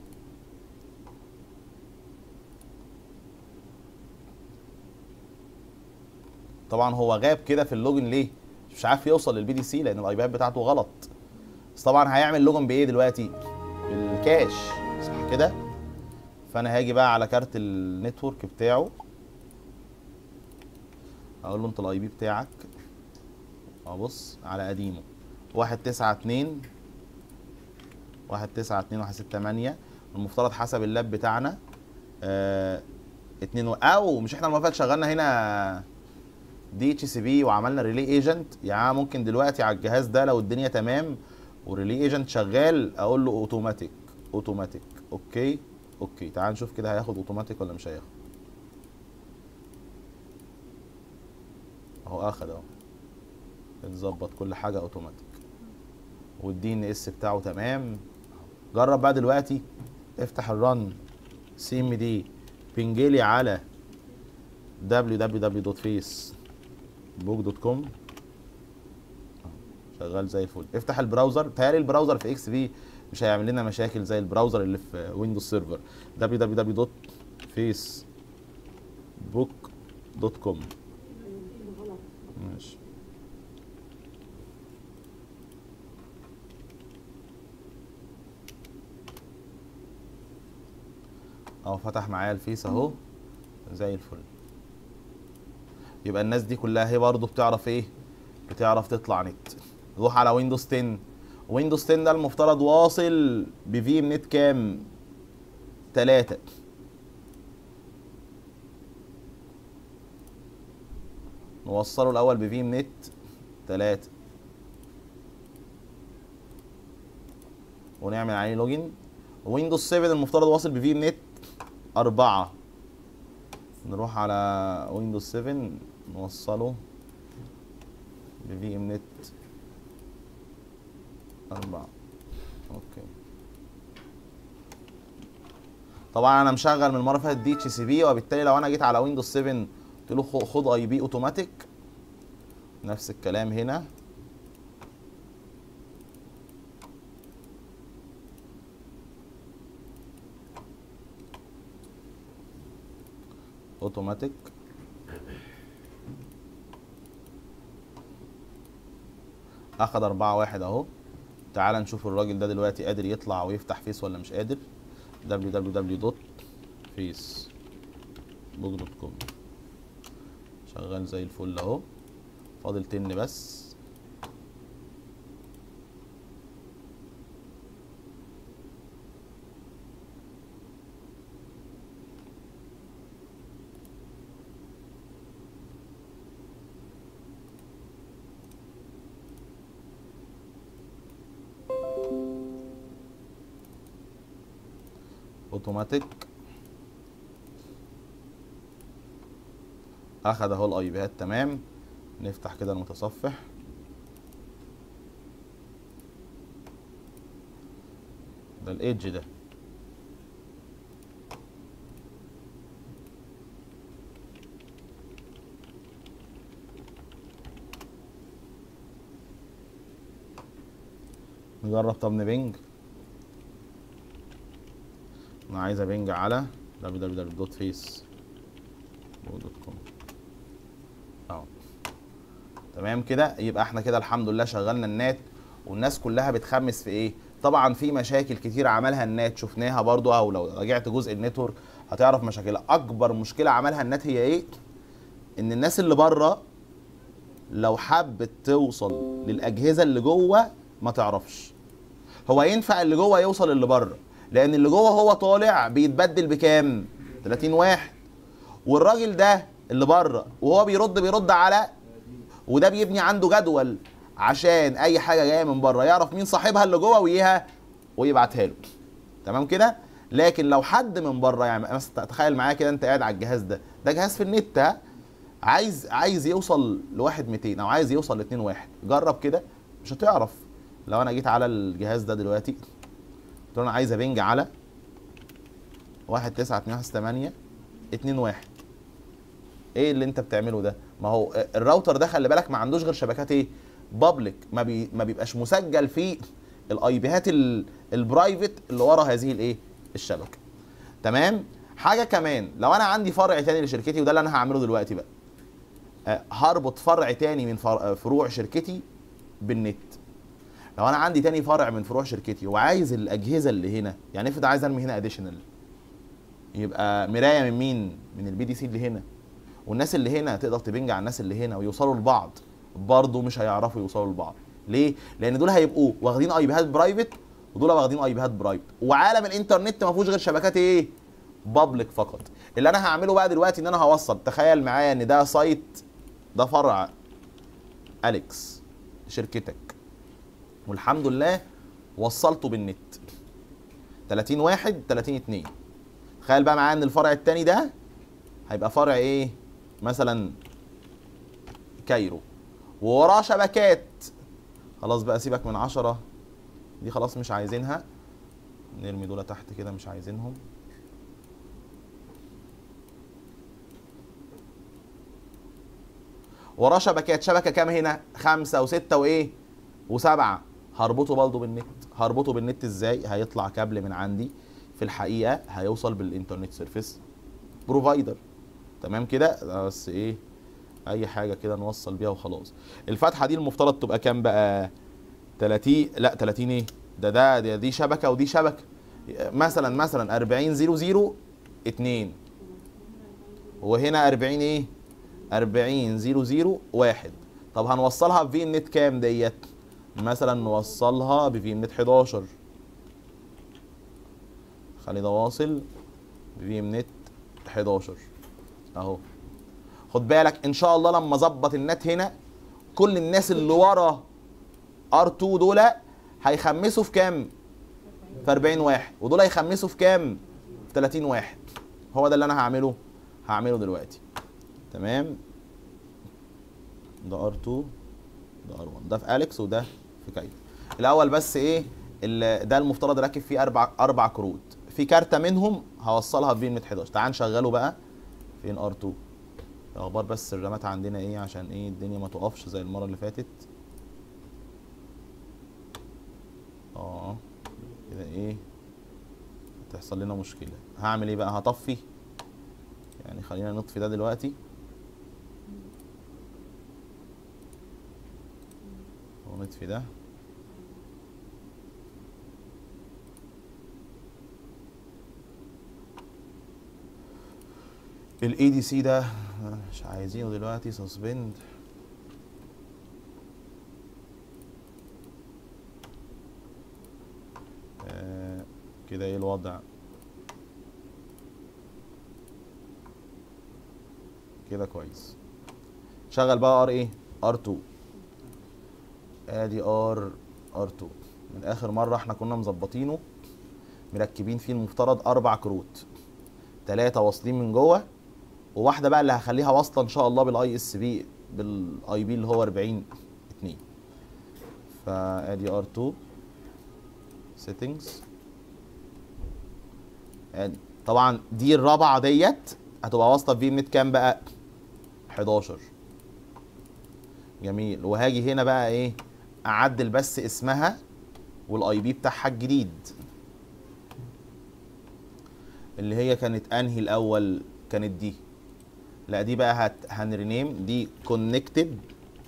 طبعا هو غاب كده في اللوجن ليه مش عارف يوصل للبي دي سي لان الاي بيات بتاعته غلط بس طبعا هيعمل لوجن بايه دلوقتي بالكاش صح كده فانا هاجي بقى على كارت النتورك بتاعه اقول له انت الاي بي بتاعك ابص على قديمه واحد تسعة اتنين واحد تسعة اتنين واحد ستة تمانية المفترض حسب اللاب بتاعنا اه اتنين و... او مش احنا المره اللي فاتت شغلنا هنا دي اتش سي بي وعملنا ريلي ايجنت يعني ممكن دلوقتي على الجهاز ده لو الدنيا تمام وريلي ايجنت شغال اقول له اوتوماتيك اوتوماتيك اوكي اوكي تعال نشوف كده هياخد اوتوماتيك ولا مش هياخد اهو اخد اهو اتظبط كل حاجه اوتوماتيك والدي ان اس بتاعه تمام جرب بقى دلوقتي افتح الرن سي ام دي بنجلي على www.facebook.com شغال زي الفل افتح البراوزر تهيألي البراوزر في اكس بي مش هيعمل لنا مشاكل زي البراوزر اللي في ويندوز سيرفر www.facebook.com ماشي اهو فتح معايا الفيس اهو زي الفل يبقى الناس دي كلها هي برضه بتعرف ايه بتعرف تطلع نت روح على ويندوز 10 ويندوز 10 ده المفترض واصل بفي ام نت كام 3 نوصله الاول بفي ام نت 3 ونعمل عليه لوجن ويندوز 7 المفترض واصل بفي ام نت 4 نروح على ويندوز 7 نوصله بفي ام نت 4 اوكي طبعا انا مشغل من المره اللي فاتت دي اتش سي بي وبالتالي لو انا جيت على ويندوز 7 قلت له خ- خد اي بي اوتوماتيك نفس الكلام هنا اوتوماتيك اخد أربعة واحد اهو تعال نشوف الراجل ده دلوقتي قادر يطلع ويفتح فيس ولا مش قادر www.facebook.com شغال زي الفل اهو فاضل تن بس اوتوماتيك اخد اهو الاي بيات تمام نفتح كده المتصفح ده الايدج ده نجرب طب نبنج انا عايز ابنج على www.face.com اهو تمام كده يبقى احنا كده الحمد لله شغلنا النات والناس كلها بتخمس في ايه طبعا في مشاكل كتير عملها النات شفناها برضو او لو رجعت جزء النتورك هتعرف مشاكلها اكبر مشكله عملها النات هي ايه ان الناس اللي بره لو حبت توصل للاجهزه اللي جوه ما تعرفش هو ينفع اللي جوه يوصل اللي بره لان اللي جوه هو طالع بيتبدل بكام 30 واحد والراجل ده اللي بره وهو بيرد بيرد على وده بيبني عنده جدول عشان اي حاجه جايه من بره يعرف مين صاحبها اللي جوه ويها ويبعتها له تمام كده لكن لو حد من بره يعني مثلا تخيل معايا كده انت قاعد على الجهاز ده ده جهاز في النت ها عايز عايز يوصل لواحد 200 او عايز يوصل لاتنين واحد جرب كده مش هتعرف لو انا جيت على الجهاز ده دلوقتي قلت له انا عايز ابنج على واحد تسعة اتنين واحد تمانية اتنين واحد ايه اللي انت بتعمله ده ما هو الراوتر ده خلي بالك ما عندوش غير شبكات ايه بابليك ما بي ما بيبقاش مسجل في الاي بيهات ال- البرايفت اللي ورا هذه الايه الشبكه تمام حاجه كمان لو انا عندي فرع تاني لشركتي وده اللي انا هعمله دلوقتي بقى آه، هربط فرع تاني من فر- آه، فروع شركتي بالنت لو انا عندي تاني فرع من فروع شركتي وعايز الاجهزه اللي هنا يعني افرض عايز ارمي هنا اديشنال يبقى مرايه من مين من البي دي سي اللي هنا والناس اللي هنا تقدر تبنج على الناس اللي هنا ويوصلوا لبعض برضه مش هيعرفوا يوصلوا لبعض ليه لان دول هيبقوا واخدين اي بيهات برايفت ودول واخدين اي بيهات برايفت وعالم الانترنت ما فيهوش غير شبكات ايه بابليك فقط اللي انا هعمله بقى دلوقتي ان انا هوصل تخيل معايا ان ده سايت ده فرع اليكس شركتك والحمد لله وصلته بالنت 30 واحد 30 اتنين تخيل بقى معايا ان الفرع التاني ده هيبقى فرع ايه مثلا كايرو ووراه شبكات خلاص بقى سيبك من عشرة دي خلاص مش عايزينها نرمي دول تحت كده مش عايزينهم وراه شبكات شبكه كام هنا خمسة وستة وايه وسبعة هربطه برضه بالنت هربطه بالنت ازاي هيطلع كابل من عندي في الحقيقه هيوصل بالانترنت سيرفيس بروفايدر تمام كده ده بس ايه اي حاجه كده نوصل بيها وخلاص الفتحه دي المفترض تبقى كام بقى 30 لا 30 ايه ده ده دي, دي شبكه ودي شبكه مثلا مثلا 40 00 2 وهنا 40 ايه 40 00 1 طب هنوصلها بفي نت كام ديت مثلا نوصلها بفي نت 11 خلي ده واصل بفي نت 11 اهو خد بالك ان شاء الله لما اظبط النت هنا كل الناس اللي ورا ار2 دول هيخمسوا في كام في 40 واحد ودول هيخمسوا في كام في 30 واحد هو ده اللي انا هعمله هعمله دلوقتي تمام ده ار2 ده ار1 ده في اليكس وده في كايرو الاول بس ايه ال- ده المفترض راكب فيه اربع اربع كروت في كارته منهم هوصلها بفين مت 11 تعال نشغله بقى فين ار2 اخبار بس الرامات عندنا ايه عشان ايه الدنيا ما تقفش زي المره اللي فاتت اه كده ايه تحصل لنا مشكله هعمل ايه بقى هطفي يعني خلينا نطفي ده دلوقتي ونطفي ده الاي دي سي ده مش عايزينه دلوقتي سسبند آه كده ايه الوضع كده كويس شغل بقى ار ايه ار 2 ادي ار ار 2 من اخر مره احنا كنا مظبطينه مركبين فيه المفترض اربع كروت ثلاثه واصلين من جوه وواحده بقى اللي هخليها واصله ان شاء الله بالاي اس بي بالاي بي اللي هو 40 2 فادي ار 2 سيتنجز ادي طبعا دي الرابعه ديت هتبقى واصله في نت كام بقى 11 جميل وهاجي هنا بقى ايه اعدل بس اسمها والاي بي بتاعها الجديد اللي هي كانت انهي الاول كانت دي لا دي بقى هت هنرينيم دي كونكتد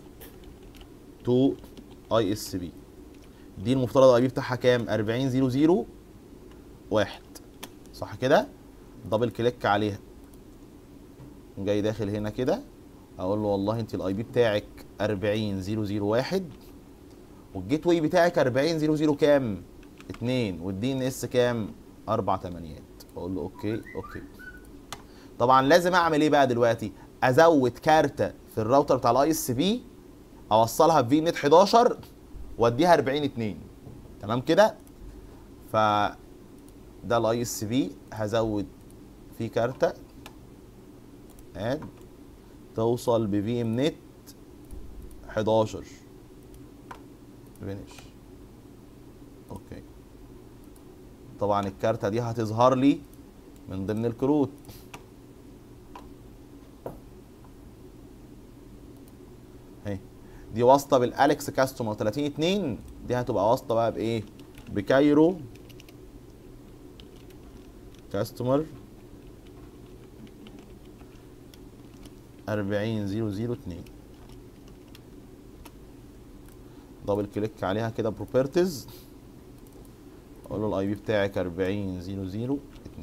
تو اي اس بي دي المفترض الاي بي بتاعها كام 40 00 واحد صح كده دبل كليك عليها جاي داخل هنا كده اقول له والله انت الاي بي بتاعك 40001 والجيت واي بتاعك 400 كام 2 والدي ان اس كام 4 تمانيات اقول له اوكي اوكي طبعا لازم اعمل ايه بقى دلوقتي ازود كارته في الراوتر بتاع الاي اس بي اوصلها بفي نت 11 واديها 40 2 تمام كده ف ده الاي اس بي هزود فيه كارته اد توصل بفي ام نت 11 فينيش اوكي طبعا الكارته دي هتظهر لي من ضمن الكروت اهي دي واسطه بالاليكس كاستمر 30 2 دي هتبقى واسطه بقى بايه بكايرو كاستمر 40002 دبل كليك عليها كده بروبرتيز اقول له الاي بي بتاعك 40002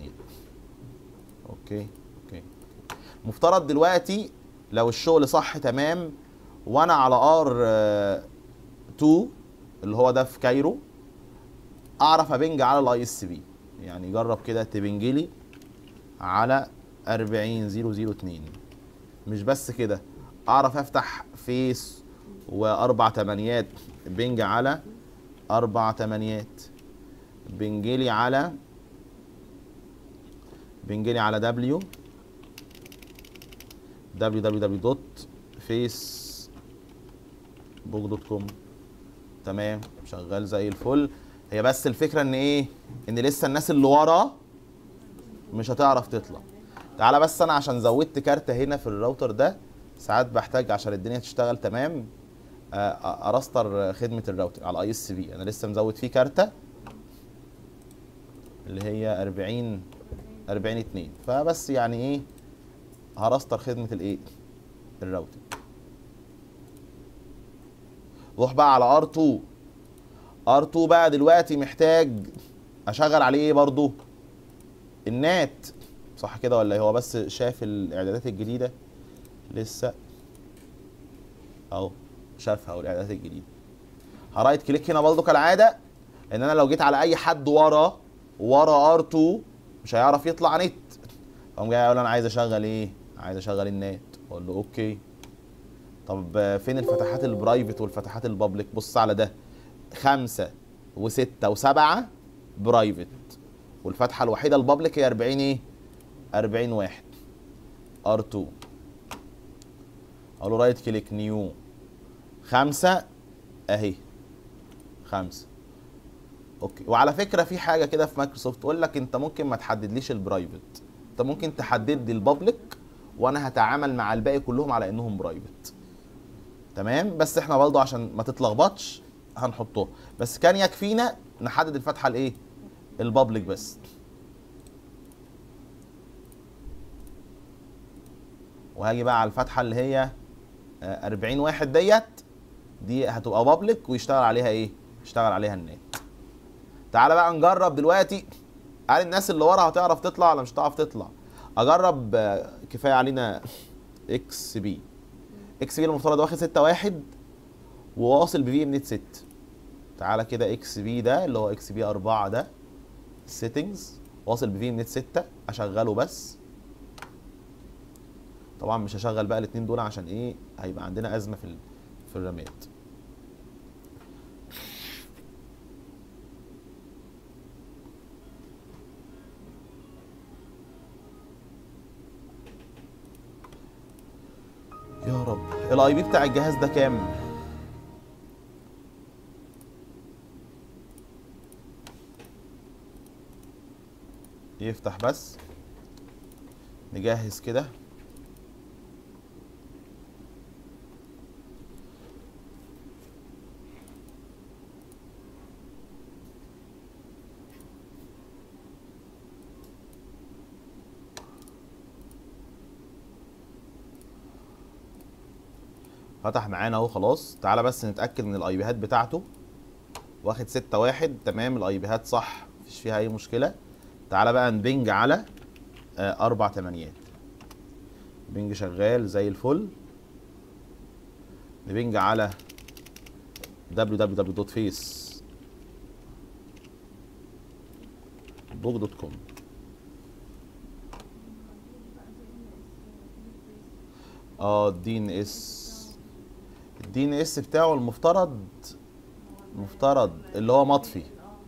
اوكي اوكي مفترض دلوقتي لو الشغل صح تمام وانا على ار 2 اللي هو ده في كايرو اعرف ابنج على الاي اس بي يعني جرب كده تبنجلي على 40002 مش بس كده اعرف افتح فيس واربع تمانيات بنج على اربع تمانيات بنجلي على بنجلي على دبليو www.facebook.com تمام شغال زي الفل هي بس الفكره ان ايه ان لسه الناس اللي ورا مش هتعرف تطلع تعالى بس انا عشان زودت كارت هنا في الراوتر ده ساعات بحتاج عشان الدنيا تشتغل تمام آه، ارستر خدمه الراوتر على اي اس بي انا لسه مزود فيه كارته اللي هي 40 40 2 فبس يعني ايه هرستر خدمه الايه الراوتر روح بقى على ار2 ار2 بقى دلوقتي محتاج اشغل عليه ايه برضو النات صح كده ولا إيه؟ هو بس شاف الاعدادات الجديده لسه اهو شافها والاعدادات الجديده هرايت كليك هنا برضو كالعاده ان انا لو جيت على اي حد ورا ورا ار2 مش هيعرف يطلع نت قام جاي يقول انا عايز اشغل ايه عايز اشغل النت اقول له اوكي طب آه، فين الفتحات البرايفت والفتحات البابليك بص على ده خمسة وستة وسبعة برايفت والفتحة الوحيدة البابليك هي 40 ايه 40 واحد ار2 اقول له رايت كليك نيو خمسة اهي خمسة اوكي وعلى فكرة في حاجة كده في مايكروسوفت تقول لك انت ممكن ما تحددليش البرايفت انت ممكن تحدد لي البابليك وانا هتعامل مع الباقي كلهم على انهم برايفت تمام بس احنا برضه عشان ما تتلخبطش هنحطه بس كان يكفينا نحدد الفتحه الايه البابليك بس وهاجي بقى على الفتحه اللي هي آه، 40 واحد ديت دي هتبقى بابليك ويشتغل عليها ايه يشتغل عليها النت تعالى بقى نجرب دلوقتي هل الناس اللي ورا هتعرف تطلع ولا مش هتعرف تطلع اجرب آه، كفايه علينا اكس بي اكس بي المفترض واخد 6 واحد وواصل بفي ام نت 6 تعالى كده اكس بي ده اللي هو اكس بي 4 ده سيتنجز واصل بفي ام نت 6 اشغله بس طبعا مش هشغل بقى الاثنين دول عشان ايه هيبقى عندنا ازمه في ال- في الرامات يا رب الاي بي بتاع الجهاز ده كام يفتح بس نجهز كده فتح معانا اهو خلاص تعالى بس نتاكد من الاي بيهات بتاعته واخد ستة واحد تمام الاي بيهات صح مفيش فيها اي مشكله تعالى بقى نبنج على آه، اربع تمانيات بنج شغال زي الفل نبنج على www.face بوك دوت كوم اه الدي ان اس الدي ان اس بتاعه المفترض المفترض اللي هو مطفي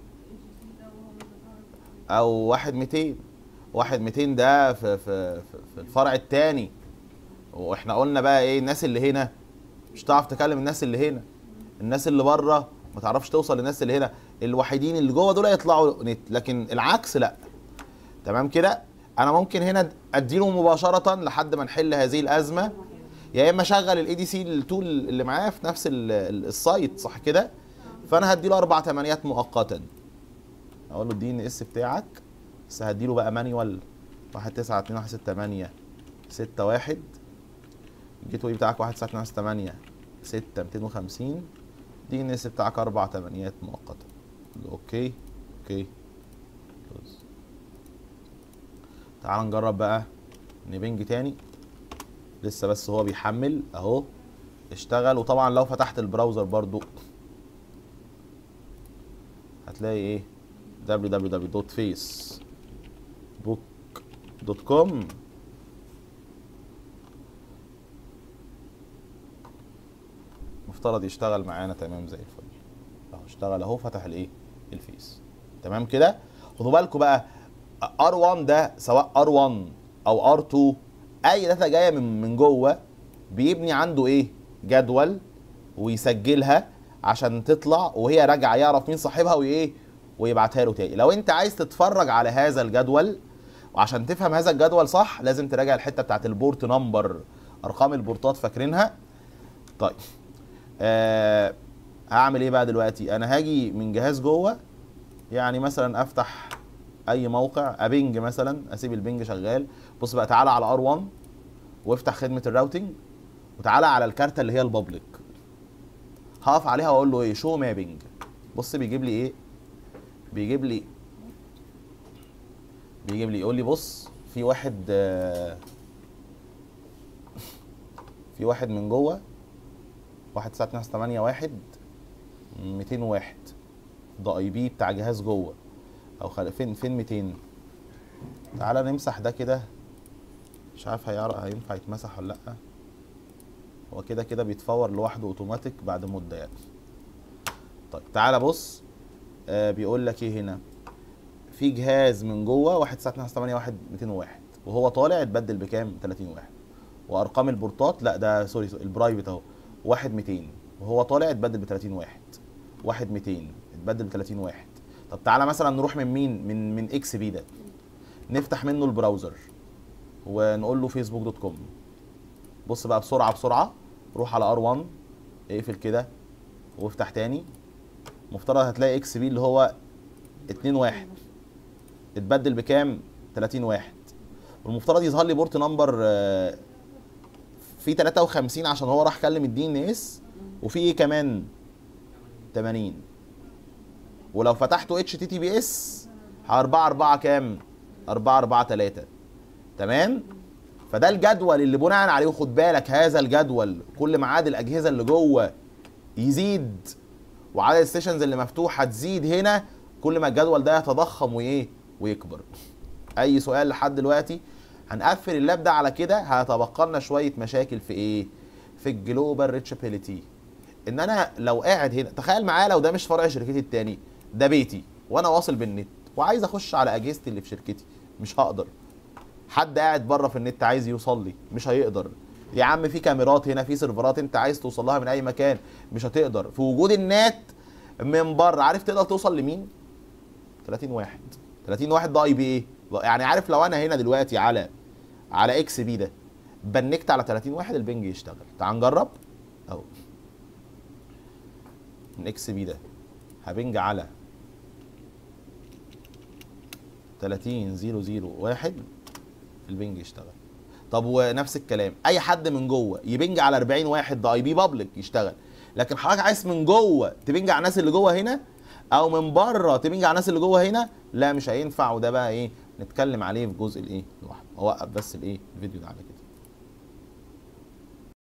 او واحد 200 واحد 200 ده في في في في الفرع الثاني واحنا قلنا بقى ايه الناس اللي هنا مش هتعرف تكلم الناس اللي هنا الناس اللي بره ما تعرفش توصل للناس اللي هنا الوحيدين اللي جوه دول يطلعوا نت لكن العكس لا تمام كده انا ممكن هنا اديله مباشره لحد ما نحل هذه الازمه يا اما اشغل الاي دي سي التول اللي معاه في نفس ال- ال- السايت صح كده فانا هديله اربع تمانيات مؤقتا اقول له الدي ان اس بتاعك بس هديله بقى مانيوال 1 9 2 1 6 8 6 1 الجيت واي بتاعك 1 9 2 1 8 6 250 دي ان اس بتاعك اربع تمانيات مؤقتا اوكي اوكي كلوز. تعال نجرب بقى نبنج تاني لسه بس هو بيحمل اهو اشتغل وطبعا لو فتحت البراوزر برضو هتلاقي ايه www.facebook.com مفترض يشتغل معانا تمام زي الفل اهو اشتغل اهو فتح الايه الفيس تمام كده خدوا بالكم بقى ار1 ده سواء ار1 او ار2 اي داتا جايه من من جوه بيبني عنده ايه جدول ويسجلها عشان تطلع وهي راجعه يعرف مين صاحبها وايه ويبعتها له تاني لو انت عايز تتفرج على هذا الجدول وعشان تفهم هذا الجدول صح لازم تراجع الحته بتاعت البورت نمبر ارقام البورتات فاكرينها طيب آه هعمل ايه بقى دلوقتي انا هاجي من جهاز جوه يعني مثلا افتح اي موقع ابنج مثلا اسيب البنج شغال بص بقى تعالى على ار1 وافتح خدمه الراوتنج وتعالى على الكارته اللي هي البابليك هقف عليها واقول له ايه شو مابنج بص بيجيب لي ايه بيجيب لي بيجيب لي يقول لي بص في واحد آه، في واحد من جوه واحد تسعة اتنين تمانية واحد ميتين واحد ده اي بي بتاع جهاز جوه او خل... فين فين 200 تعالى نمسح ده كده مش عارف هيعرف هينفع يتمسح ولا لا هو كده كده بيتفور لوحده اوتوماتيك بعد مده يعني طيب تعالى بص آه بيقول لك ايه هنا في جهاز من جوه 1 9 2 8 1 201 وهو طالع اتبدل بكام 30 واحد وارقام البورتات لا ده سوري, سوري البرايفت اهو 1 200 وهو طالع اتبدل ب 30 واحد 1 200 اتبدل ب 30 واحد طب تعالى مثلا نروح من مين من من اكس بي ده نفتح منه البراوزر ونقول له فيسبوك دوت كوم بص بقى بسرعه بسرعه روح على ار1 اقفل كده وافتح تاني مفترض هتلاقي اكس بي اللي هو 2 واحد اتبدل بكام 30 واحد والمفترض يظهر لي بورت نمبر آه، في 53 عشان هو راح كلم الدي ان اس وفي ايه كمان 80 ولو فتحته اتش تي تي بي اس 4 4 كام 4 4 3 تمام فده الجدول اللي بناء عليه خد بالك هذا الجدول كل ما عدد الاجهزه اللي جوه يزيد وعدد السيشنز اللي مفتوحه تزيد هنا كل ما الجدول ده يتضخم وايه ويكبر اي سؤال لحد دلوقتي هنقفل اللاب ده على كده هيتبقى لنا شويه مشاكل في ايه في الجلوبال ريتشابيليتي ان انا لو قاعد هنا تخيل معايا لو ده مش فرع شركتي التاني ده بيتي وانا واصل بالنت وعايز اخش على اجهزتي اللي في شركتي مش هقدر حد قاعد بره في النت عايز يوصل لي مش هيقدر يا عم في كاميرات هنا في سيرفرات انت عايز توصل لها من اي مكان مش هتقدر في وجود النت من بره عارف تقدر توصل لمين 30 واحد 30 واحد ده اي بي ايه يعني عارف لو انا هنا دلوقتي على على اكس بي ده بنكت على 30 واحد البنج يشتغل تعال نجرب اهو من اكس بي ده هبنج على 30 0 0 1 البنج يشتغل طب ونفس الكلام اي حد من جوه يبنج على 40 واحد ده اي بي بابليك يشتغل لكن حضرتك عايز من جوه تبنج على الناس اللي جوه هنا او من بره تبنج على الناس اللي جوه هنا لا مش هينفع وده بقى ايه نتكلم عليه في جزء الايه لوحده اوقف بس الايه الفيديو ده على كده